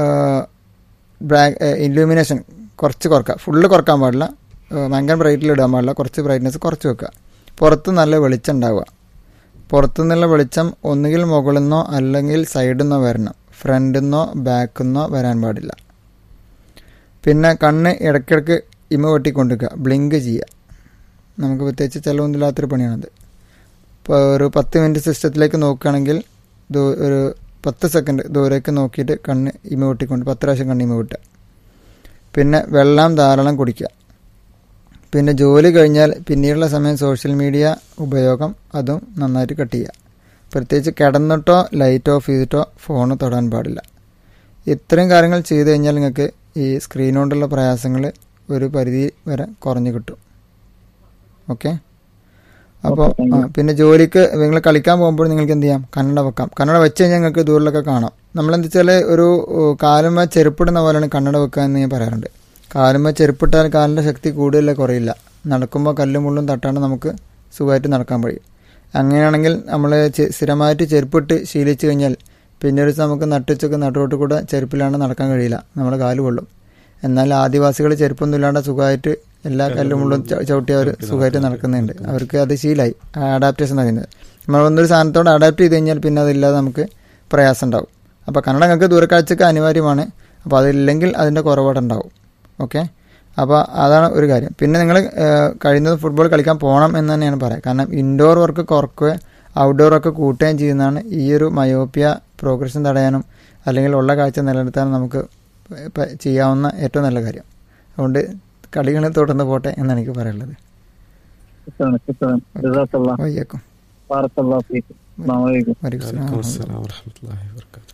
ബ്ലാക്ക് ഇല്യൂമിനേഷൻ കുറച്ച് കുറക്കുക ഫുള്ള് കുറക്കാൻ പാടില്ല ഏഹ് ഭയങ്കര ബ്രൈറ്റിൽ ഇടാൻ പാടില്ല കുറച്ച് ബ്രൈറ്റ്നസ് കുറച്ച് വെക്കുക പുറത്ത് നല്ല വെളിച്ചം ഉണ്ടാവുക പുറത്തു നിന്നുള്ള വെളിച്ചം ഒന്നുകിൽ മുകളിൽ നിന്നോ അല്ലെങ്കിൽ സൈഡിൽ നിന്നോ വരണം ഫ്രണ്ടിൽ നിന്നോ ബാക്കിൽ നിന്നോ വരാൻ പാടില്ല പിന്നെ കണ്ണ് ഇടയ്ക്കിടയ്ക്ക് ഇമ വെട്ടിക്കൊണ്ടിരിക്കുക ബ്ലിങ്ക് ചെയ്യുക നമുക്ക് പ്രത്യേകിച്ച് ചിലവൊന്നുമില്ലാത്തൊരു പണിയാണത് ഇപ്പോൾ ഒരു പത്ത് മിനിറ്റ് സിസ്റ്റത്തിലേക്ക് നോക്കുകയാണെങ്കിൽ ദൂ- ഒരു പത്ത് സെക്കൻഡ് ദൂരേക്ക് നോക്കിയിട്ട് കണ്ണ് ഇമ വെട്ടിക്കൊണ്ട് പത്ത് പ്രാവശ്യം കണ്ണ് ഇമ വെട്ടുക പിന്നെ വെള്ളം ധാരാളം കുടിക്കുക പിന്നെ ജോലി കഴിഞ്ഞാൽ പിന്നീടുള്ള സമയം സോഷ്യൽ മീഡിയ ഉപയോഗം അതും നന്നായിട്ട് കട്ട് ചെയ്യുക പ്രത്യേകിച്ച് കിടന്നിട്ടോ ലൈറ്റ് ഓഫ് ചെയ്തിട്ടോ ഫോൺ തൊടാൻ പാടില്ല ഇത്രയും കാര്യങ്ങൾ ചെയ്തു കഴിഞ്ഞാൽ നിങ്ങൾക്ക് ഈ സ്ക്രീൻ കൊണ്ടുള്ള പ്രയാസങ്ങൾ ഒരു പരിധി വരെ കുറഞ്ഞു കിട്ടും ഓക്കെ അപ്പോൾ
Okay, thank you.
പിന്നെ ജോലിക്ക് നിങ്ങൾ കളിക്കാൻ പോകുമ്പോൾ നിങ്ങൾക്ക് എന്ത് ചെയ്യാം കന്നഡ വെക്കാം കന്നഡ വെച്ച് കഴിഞ്ഞാൽ നിങ്ങൾക്ക് ദൂരിലൊക്കെ കാണാം നമ്മളെന്താ വെച്ചാൽ ഒരു ഉം, കാലുമ്മ ചെരുപ്പിടുന്ന പോലെയാണ് കന്നഡ വെക്കുക എന്ന് ഞാൻ പറയാറുണ്ട് കാലുമ്മ ചെരുപ്പിട്ടാൽ കാലിൻ്റെ ശക്തി കൂടുതലേ കുറയില്ല നടക്കുമ്പോൾ കല്ലും മുള്ളും തട്ടാണ്ട് നമുക്ക് സുഖമായിട്ട് നടക്കാൻ കഴിയും അങ്ങനെയാണെങ്കിൽ നമ്മൾ സ്ഥിരമായിട്ട് ചെരുപ്പിട്ട് ശീലിച്ചു കഴിഞ്ഞാൽ പിന്നെ ഒരു ദിവസം നമുക്ക് നട്ടുച്ചക്ക് നട്ടോട്ട് കൂടെ ചെരുപ്പില്ലാണ്ട് നടക്കാൻ കഴിയില്ല നമ്മുടെ കാല് കൊള്ളും എന്നാൽ ആദിവാസികൾ ചെരുപ്പൊന്നും ഇല്ലാണ്ട് സുഖമായിട്ട് എല്ലാ കല്ലും മുള്ളും ച- ചവിട്ടി അവർ സുഖമായിട്ട് നടക്കുന്നുണ്ട് അവർക്ക് അത് ശീലമായി അഡാപ്റ്റേഷൻ പറയുന്നത് നമ്മൾ ഒന്നൊരു സാധനത്തോട് അഡാപ്റ്റ് ചെയ്ത് കഴിഞ്ഞാൽ പിന്നെ അതില്ലാതെ നമുക്ക് പ്രയാസം ഉണ്ടാവും അപ്പോൾ കന്നഡ നിങ്ങൾക്ക് ദൂരക്കാഴ്ചക്ക് അനിവാര്യമാണ് അപ്പോൾ അതില്ലെങ്കിൽ അതിൻ്റെ കുറവുണ്ടാവും ഓക്കെ അപ്പോൾ അതാണ് ഒരു കാര്യം പിന്നെ നിങ്ങൾ കഴിയുന്നത് ഫുട്ബോൾ കളിക്കാൻ പോകണം എന്ന് തന്നെയാണ് പറയാം കാരണം ഇൻഡോർ വർക്ക് കുറക്കുകയോ ഔട്ട്ഡോർ വർക്ക് കൂട്ടുകയും ചെയ്യുന്നതാണ് ഈ ഒരു മയോപ്പിയ പ്രോഗ്രഷൻ തടയാനും അല്ലെങ്കിൽ ഉള്ള കാഴ്ച നിലനിർത്താനും നമുക്ക് പ- ചെയ്യാവുന്ന ഏറ്റവും നല്ല കാര്യം അതുകൊണ്ട് കളികൾ തുടർന്ന് പോട്ടെ എന്നാണ് എനിക്ക് പറയാനുള്ളത്
ശുക്രാൻ ശുക്രാൻ ജസാക്കല്ലാ
വയ്യേക്കും
ബാറക്കല്ലാ ഫീക്കും അസ്സലാമു അലൈക്കും
വലൈക്കും സ്സലാം.
വലൈക്കും അസ്സലാം വറഹ്മത്തുള്ളാഹി വബറകാതുഹു.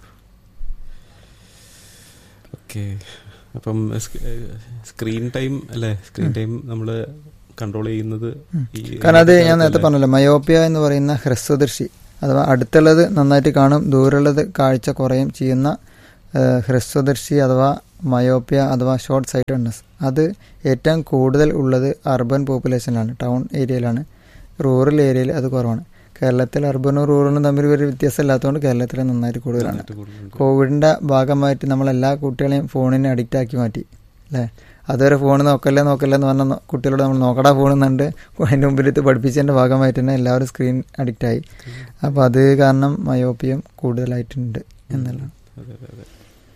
ഓക്കെ അപ്പം സ്ക- ഏഹ് സ്ക്രീൻ ടൈം അല്ലേ സ്ക്രീൻ ടൈം നമ്മൾ കൺട്രോൾ ചെയ്യുന്നത് ഈ
കാരണം അത് ഞാൻ നേരത്തെ പറഞ്ഞല്ലോ മയോപ്പിയ എന്ന് പറയുന്ന ഹ്രസ്വദർശി അഥവാ അടുത്തുള്ളത് നന്നായിട്ട് കാണും ദൂരമുള്ളത് കാഴ്ച കുറയും ചെയ്യുന്ന ഏഹ്, ഹ്രസ്വദർശി അഥവാ മയോപ്പിയ അഥവാ ഷോർട്ട് സൈറ്റഡ്നെസ് അത് ഏറ്റവും കൂടുതൽ ഉള്ളത് അർബൻ പോപ്പുലേഷനിലാണ് ടൗൺ ഏരിയയിലാണ് റൂറൽ ഏരിയയിൽ അത് കുറവാണ് കേരളത്തിൽ അർബനും റൂറലും തമ്മിൽ ഒരു വ്യത്യാസം ഇല്ലാത്തതുകൊണ്ട് കേരളത്തിൽ നന്നായിട്ട് കൂടുതലാണ് കോവിഡിൻ്റെ ഭാഗമായിട്ട് നമ്മളെല്ലാ കുട്ടികളെയും ഫോണിന് അഡിക്റ്റ് ആക്കി മാറ്റി അല്ലേ അതുവരെ ഫോൺ നോക്കല്ലേ നോക്കല്ലേ എന്ന് പറഞ്ഞ കുട്ടികളോട് നമ്മൾ നോക്കടാ ഫോൺ എന്നുണ്ട് അതിൻ്റെ മുമ്പിലെത്തി പഠിപ്പിച്ചതിൻ്റെ ഭാഗമായിട്ട് തന്നെ എല്ലാവരും സ്ക്രീൻ അഡിക്റ്റ് ആയി അപ്പോൾ അത് കാരണം മയോപ്പിയം കൂടുതലായിട്ടുണ്ട് എന്നുള്ളതാണ്
അതെ അതെ അതെ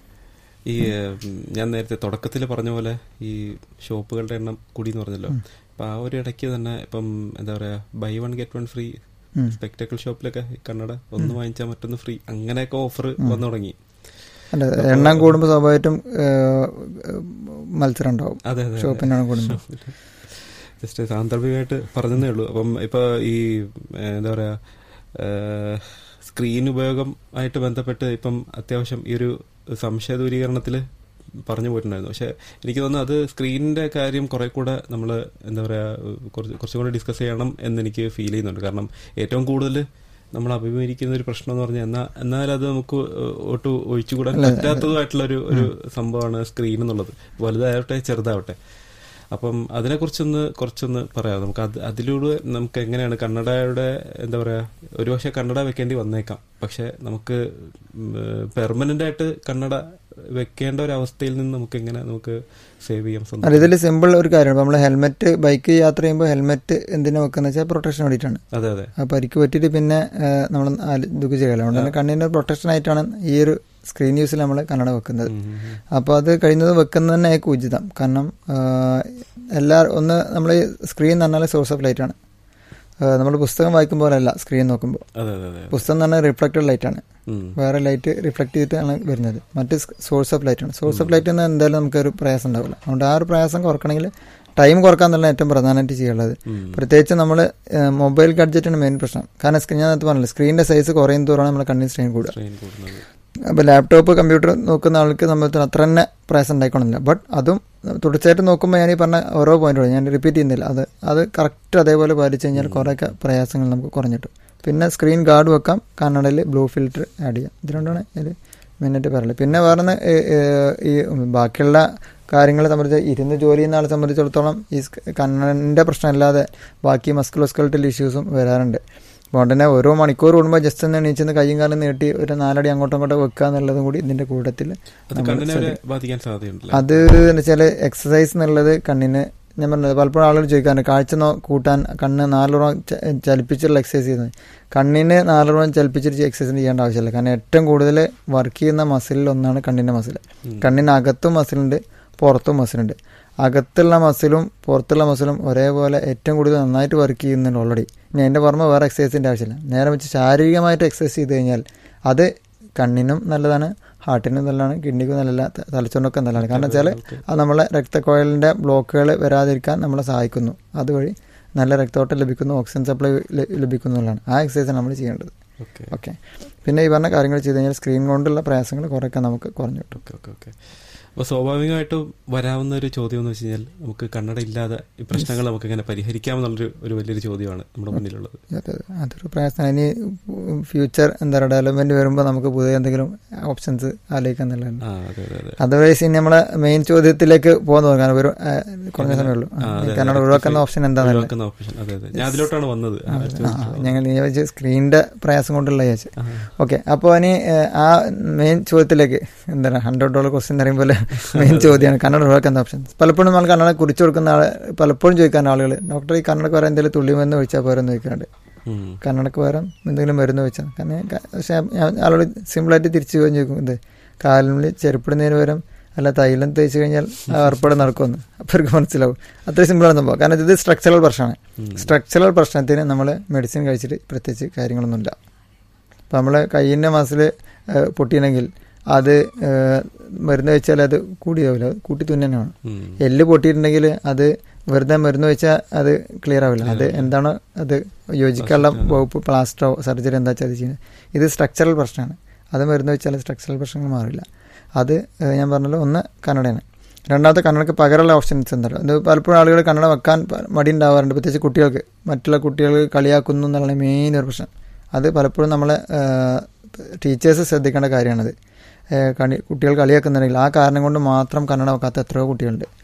ഈ ഉം, ഞാൻ നേരത്തെ തുടക്കത്തിൽ പറഞ്ഞ പോലെ ഈ ഷോപ്പുകളുടെ എണ്ണം കൂടി എന്ന് പറഞ്ഞല്ലോ അപ്പൊ ആ ഒരു ഇടയ്ക്ക് തന്നെ ഇപ്പം എന്താ പറയാ buy one get one free
ഉം.
സ്പെക്ടക്കിൾ ഷോപ്പിലൊക്കെ ഈ കണ്ണട ഒന്ന് വാങ്ങിച്ചാൽ മറ്റൊന്ന് ഫ്രീ അങ്ങനെയൊക്കെ ഓഫർ വന്നു തുടങ്ങി
അല്ല എണ്ണം കൂടുമ്പോൾ സ്വാഭാവികമായിട്ടും ഏഹ്, മത്സരം ഉണ്ടാവും
അതെ അതെ
ഷോപ്പിൻ്റെ എണ്ണം കൂടുമ്പോൾ
ജസ്റ്റ് സാന്ദർഭികമായിട്ട് പറഞ്ഞതേ ഉള്ളൂ അപ്പം ഇപ്പൊ ഈ ഏഹ്, എന്താ പറയാ ഏഹ്, സ്ക്രീൻ ഉപയോഗം ആയിട്ട് ബന്ധപ്പെട്ട് ഇപ്പം അത്യാവശ്യം ഈ ഒരു സംശയ ദൂരീകരണത്തിൽ പറഞ്ഞു പോയിട്ടുണ്ടായിരുന്നു പക്ഷെ എനിക്ക് തോന്നുന്നു അത് സ്ക്രീനിന്റെ കാര്യം കുറെ കൂടെ നമ്മൾ എന്താ പറയാ കുറച്ച് കുറച്ചും കൂടെ ഡിസ്കസ് ചെയ്യണം എന്ന് എനിക്ക് ഫീൽ ചെയ്യുന്നുണ്ട് കാരണം ഏറ്റവും കൂടുതൽ നമ്മൾ അഭിമുഖീകരിക്കുന്ന ഒരു പ്രശ്നം എന്ന് പറഞ്ഞാൽ എന്നാൽ എന്നാൽ അത് നമുക്ക് ഒട്ടും ഒഴിച്ചുകൂടാൻ പറ്റാത്തതുമായിട്ടുള്ള ഒരു ഒരു സംഭവമാണ് സ്ക്രീൻ എന്നുള്ളത് വലുതാവട്ടെ ചെറുതാവട്ടെ അപ്പം അതിനെക്കുറിച്ചൊന്ന് കുറച്ചൊന്ന് പറയാം നമുക്ക് അത് അതിലൂടെ നമുക്ക് എങ്ങനെയാണ് കന്നഡയുടെ എന്താ പറയാ ഒരുപക്ഷെ കന്നഡ വെക്കേണ്ടി വന്നേക്കാം പക്ഷെ നമുക്ക് പെർമനന്റ് ആയിട്ട് കന്നഡ വെക്കേണ്ട ഒരു അവസ്ഥയിൽ നിന്ന് നമുക്ക് എങ്ങനെ നമുക്ക് സേവ് ചെയ്യാം സ്വന്തം
അല്ല ഇതിൽ സിമ്പിൾ ഒരു കാര്യമാണ് നമ്മൾ ഹെൽമെറ്റ് ബൈക്ക് യാത്ര ചെയ്യുമ്പോൾ ഹെൽമെറ്റ് എന്തിനാ വെക്കുന്നത് വെച്ചാൽ പ്രൊട്ടക്ഷൻ വേണ്ടിയിട്ടാണ്
അതെ അതെ
ആ പരിക്ക് പറ്റിയിട്ട് പിന്നെ നമ്മൾ ദുഃഖ ചെയ്യല അതുകൊണ്ട് തന്നെ കണ്ണിന്റെ പ്രൊട്ടക്ഷൻ ആയിട്ടാണ് ഈ ഒരു സ്ക്രീൻ യൂസിൽ നമ്മൾ കണ്ണട വെക്കുന്നത് അപ്പോൾ അത് കഴിയുന്നത് വെക്കുന്നത് തന്നെ ആയിരിക്കും ഉചിതം കാരണം ആ, എല്ലാ ഒന്ന് നമ്മൾ സ്ക്രീൻ എന്ന് പറഞ്ഞാൽ സോഴ്സ് ഓഫ് ലൈറ്റ് ആണ് നമ്മൾ പുസ്തകം വായിക്കുമ്പോഴല്ല സ്ക്രീൻ നോക്കുമ്പോൾ
അതെ അതെ അതെ
പുസ്തകം എന്ന് പറഞ്ഞാൽ റിഫ്ലക്റ്റഡ് ലൈറ്റ് ആണ്
ഉം.
വേറെ ലൈറ്റ് റിഫ്ലക്ട് ചെയ്തിട്ടാണ് വരുന്നത് മറ്റ് സോഴ്സ് ഓഫ് ലൈറ്റ് ആണ് സോഴ്സ് ഓഫ് ലൈറ്റ് എന്ന് എന്തായാലും നമുക്കൊരു പ്രയാസം ഉണ്ടാവില്ല അതുകൊണ്ട് ആ ഒരു പ്രയാസം കുറക്കണമെങ്കിൽ ടൈം കുറക്കാന്നുള്ള ഏറ്റവും പ്രധാനമായിട്ട് ചെയ്യുള്ളത് പ്രത്യേകിച്ച് നമ്മൾ മൊബൈൽ ഗഡ്ജറ്റാണ് മെയിൻ പ്രശ്നം കാരണം സ്ക്രീൻ ഞാൻ നേരത്തെ പറഞ്ഞില്ല സ്ക്രീനിന്റെ സൈസ് കുറയും തോറാണ് നമ്മുടെ കണ്ണിന് സ്ട്രെയിൻ കൂടുക
ട്രെയിൻ കൂടുന്നത്
അപ്പോൾ ലാപ്ടോപ്പ് കമ്പ്യൂട്ടർ നോക്കുന്ന ആൾക്ക് സംബന്ധിച്ച് അത്ര തന്നെ പ്രയാസം ഉണ്ടായിക്കൊള്ളില്ല ബട്ട് അതും തുടർച്ചയായിട്ട് നോക്കുമ്പോൾ ഞാൻ ഈ പറഞ്ഞ ഓരോ പോയിന്റുകളും ഞാൻ റിപ്പീറ്റ് ചെയ്യുന്നില്ല അത് അത് കറക്റ്റ് അതേപോലെ പാലിച്ചു കഴിഞ്ഞാൽ കുറേയൊക്കെ പ്രയാസങ്ങൾ നമുക്ക് കുറഞ്ഞിട്ടും പിന്നെ സ്ക്രീൻ ഗാർഡ് വെക്കാം കണ്ണടയിൽ ബ്ലൂ ഫിൽറ്റർ ആഡ് ചെയ്യാം ഇത് രണ്ടാണ് ഇതിൽ മെയിനായിട്ട് പറയുന്നത് പിന്നെ വേറെ ഒന്ന് ഈ- ഈ ബാക്കിയുള്ള കാര്യങ്ങളെ സംബന്ധിച്ച് ഇരുന്ന് ജോലി ചെയ്യുന്ന ആളെ സംബന്ധിച്ചിടത്തോളം ഈ സ്ക- കണ്ണിൻ്റെ പ്രശ്നമല്ലാതെ ബാക്കി മസ്കുലോസ്കൾട്ടൽ ഇഷ്യൂസും വരാറുണ്ട് അതുകൊണ്ട് തന്നെ ഓരോ മണിക്കൂർ കൂടുമ്പോൾ ജസ്റ്റ് ഒന്ന് എണീച്ചെന്ന് കയ്യും കാലം നീട്ടി ഒരു നാലടി അങ്ങോട്ടും ഇങ്ങോട്ടും വെക്കുക എന്നുള്ളതും കൂടി ഇതിന്റെ കൂട്ടത്തിൽ
അത് കണ്ണിനെ വരെ ബാധിക്കാൻ സാധ്യതയുണ്ടല്ലേ
അത് എന്ന് വെച്ചാൽ എക്സസൈസ് എന്നുള്ളത് കണ്ണിന് ഞാൻ പറഞ്ഞത് പലപ്പോഴും ആളുകൾ ചോദിക്കാറുണ്ട് കാഴ്ച നോ കൂട്ടാൻ കണ്ണ് നാലുറം ചലിപ്പിച്ചുള്ള എക്സസൈസ് ചെയ്യുന്നത് കണ്ണിന് നാലുറം ചലിപ്പിച്ചിട്ട് എക്സസൈസ് ചെയ്യേണ്ട ആവശ്യമില്ല കാരണം ഏറ്റവും കൂടുതൽ വർക്ക് ചെയ്യുന്ന മസിലിൽ ഒന്നാണ് കണ്ണിൻ്റെ മസിൽ കണ്ണിനകത്തും മസിലുണ്ട് പുറത്തും മസിലുണ്ട് അകത്തുള്ള മസിലും പുറത്തുള്ള മസിലും ഒരേപോലെ ഏറ്റവും കൂടുതൽ നന്നായിട്ട് വർക്ക് ചെയ്യുന്നുണ്ട് ഓൾറെഡി ഇനി അതിൻ്റെ പുറമെ വേറെ എക്സസൈസിൻ്റെ ആവശ്യമില്ല നേരെ വെച്ച് ശാരീരികമായിട്ട് എക്സസൈസ് ചെയ്ത് കഴിഞ്ഞാൽ അത് കണ്ണിനും നല്ലതാണ് ഹാർട്ടിനും നല്ലതാണ് കിഡ്നിക്കും നല്ലതാണ് ത- തലച്ചോറിനൊക്കെ നല്ലതാണ് കാരണം വെച്ചാൽ അത് നമ്മളെ രക്തക്കോയലിൻ്റെ ബ്ലോക്കുകൾ വരാതിരിക്കാൻ നമ്മളെ സഹായിക്കുന്നു അതുവഴി നല്ല രക്തോട്ടം ലഭിക്കുന്നു ഓക്സിജൻ സപ്ലൈ ല- ലഭിക്കുന്നു എന്നുള്ളതാണ് ആ എക്സസൈസ് നമ്മൾ ചെയ്യേണ്ടത്
ഓക്കെ
ഓക്കെ പിന്നെ ഈ പറഞ്ഞ കാര്യങ്ങൾ ചെയ്ത് കഴിഞ്ഞാൽ സ്ക്രീൻ കൊണ്ടുള്ള പ്രയാസങ്ങൾ കുറേയൊക്കെ നമുക്ക് കുറഞ്ഞു കിട്ടും
ഓക്കെ ഓക്കെ ഓക്കെ അപ്പോൾ സ്വാഭാവികമായിട്ടും വരാവുന്ന ഒരു ചോദ്യം എന്ന് വെച്ച് കഴിഞ്ഞാൽ നമുക്ക് കണ്ണട ഇല്ലാതെ ഈ പ്രശ്നങ്ങൾ നമുക്ക് എങ്ങനെ പരിഹരിക്കാമെന്നുള്ളൊരു ഒരു വലിയൊരു ചോദ്യമാണ് നമ്മുടെ മുന്നിലുള്ളത്
അതെ അതെ. അതൊരു പ്രയാസമാണ് ഇനി ഫ്യൂച്ചർ എന്താ പറയുക ഡെവലപ്മെന്റ് വരുമ്പോൾ നമുക്ക് പുതിയ എന്തെങ്കിലും ഓപ്ഷൻസ് ആലോചിക്കാൻ നല്ലതാണ്
ആ അതെ അതെ അതെ
അതർവൈസ് ഇനി നമ്മളെ മെയിൻ ചോദ്യത്തിലേക്ക് പോകാൻ തോന്നുന്നു കാരണം ഒരു ആ, കുറഞ്ഞ സമയമേ ഉള്ളൂ
ആ, അതെ,
കാരണം
അതെ.
ഒഴിവാക്കുന്ന ഓപ്ഷൻ എന്താണെന്നല്ലേ
ഒഴിവാക്കുന്ന ഓപ്ഷൻ അതെ അതെ ഞാൻ അതിലോട്ടാണ് വന്നത് ആ, ചോദിച്ചത്.
ഞങ്ങൾ ഞാൻ വിചാരിച്ചു സ്ക്രീനിന്റെ പ്രയാസം കൊണ്ടുള്ള ചോദിച്ചു ഓക്കെ അപ്പോൾ ഇനി ഏഹ്, ആ മെയിൻ ചോദ്യത്തിലേക്ക് എന്താണ് ഹൺഡ്രഡ് ഡോളർ ക്വസ്റ്റ്യൻ എന്ന് പറയുമ്പോൾ മെയിൻ ചോദ്യമാണ് കന്നഡ ഒഴിവാക്കുന്ന ഓപ്ഷൻ പലപ്പോഴും നമ്മൾ കന്നഡ കുറിച്ച് കൊടുക്കുന്ന ആള് പലപ്പോഴും ചോദിക്കാൻ ആളുകൾ ഡോക്ടർ ഈ കന്നഡക്ക് വരാൻ എന്തെങ്കിലും തുള്ളിമരുന്ന് വെച്ചാൽ പോരെന്ന് ചോദിക്കാറുണ്ട്
ഉം.
കന്നഡക്ക് പകരം എന്തെങ്കിലും മരുന്ന് വെച്ചാൽ കാരണം ക- പക്ഷേ ഞാൻ ആളോട് സിമ്പിളായിട്ട് തിരിച്ചു പോയി ചോദിക്കും ഇത് കാലിൽ ചെരുപ്പിടുന്നതിന് പകരം അല്ല തൈലം തേച്ച് കഴിഞ്ഞാൽ അർപ്പട നടക്കുമെന്ന് അപ്പോൾ അവർക്ക് മനസ്സിലാവും അത്ര സിമ്പിളാണ് സംഭവം കാരണം ഇത് സ്ട്രക്ചറൽ പ്രശ്നമാണ് സ്ട്രക്ചറൽ പ്രശ്നത്തിന് നമ്മൾ മെഡിസിൻ കഴിച്ചിട്ട് പ്രത്യേകിച്ച് കാര്യങ്ങളൊന്നുമില്ല അപ്പം നമ്മൾ കയ്യിൻ്റെ മസിൽ പൊട്ടിയണമെങ്കിൽ അത് ഏഹ്, മരുന്ന് വെച്ചാൽ അത് കൂടിയാവില്ല അത് കൂട്ടി തുന്നനാണ്
ഉം.
എല്ല് പൊട്ടിയിട്ടുണ്ടെങ്കിൽ അത് വെറുതെ മരുന്ന് വെച്ചാൽ അത് ക്ലിയർ ആവില്ല അത് എന്താണോ അത് യോജിക്കാനുള്ള വകുപ്പ് പ്ലാസ്റ്ററോ സർജറി എന്താ വെച്ചാൽ അത് ചെയ്യുന്നത് ഇത് സ്ട്രക്ചറൽ പ്രശ്നമാണ് അത് മരുന്ന് വെച്ചാൽ സ്ട്രക്ചറൽ പ്രശ്നങ്ങൾ മാറില്ല അത് ഏഹ്, ഞാൻ പറഞ്ഞല്ലോ ഒന്ന് കന്നഡയാണ് രണ്ടാമത്തെ കന്നഡക്ക് പകരമുള്ള ഓപ്ഷൻസ് എന്താ അത് പലപ്പോഴും ആളുകൾ കന്നഡ വെക്കാൻ പ- മടി ഉണ്ടാവാറുണ്ട് പ്രത്യേകിച്ച് കുട്ടികൾക്ക് മറ്റുള്ള കുട്ടികൾ കളിയാക്കുന്നു എന്നുള്ള മെയിൻ ഒരു പ്രശ്നം അത് പലപ്പോഴും നമ്മളെ ടീച്ചേഴ്സ് ശ്രദ്ധിക്കേണ്ട കാര്യമാണത് ഏഹ് കണി കുട്ടികൾ കളിയാക്കുന്നുണ്ടെങ്കിൽ ആ കാരണം കൊണ്ട് മാത്രം കന്നഡ വെക്കാത്ത എത്രയോ കുട്ടികളുണ്ട്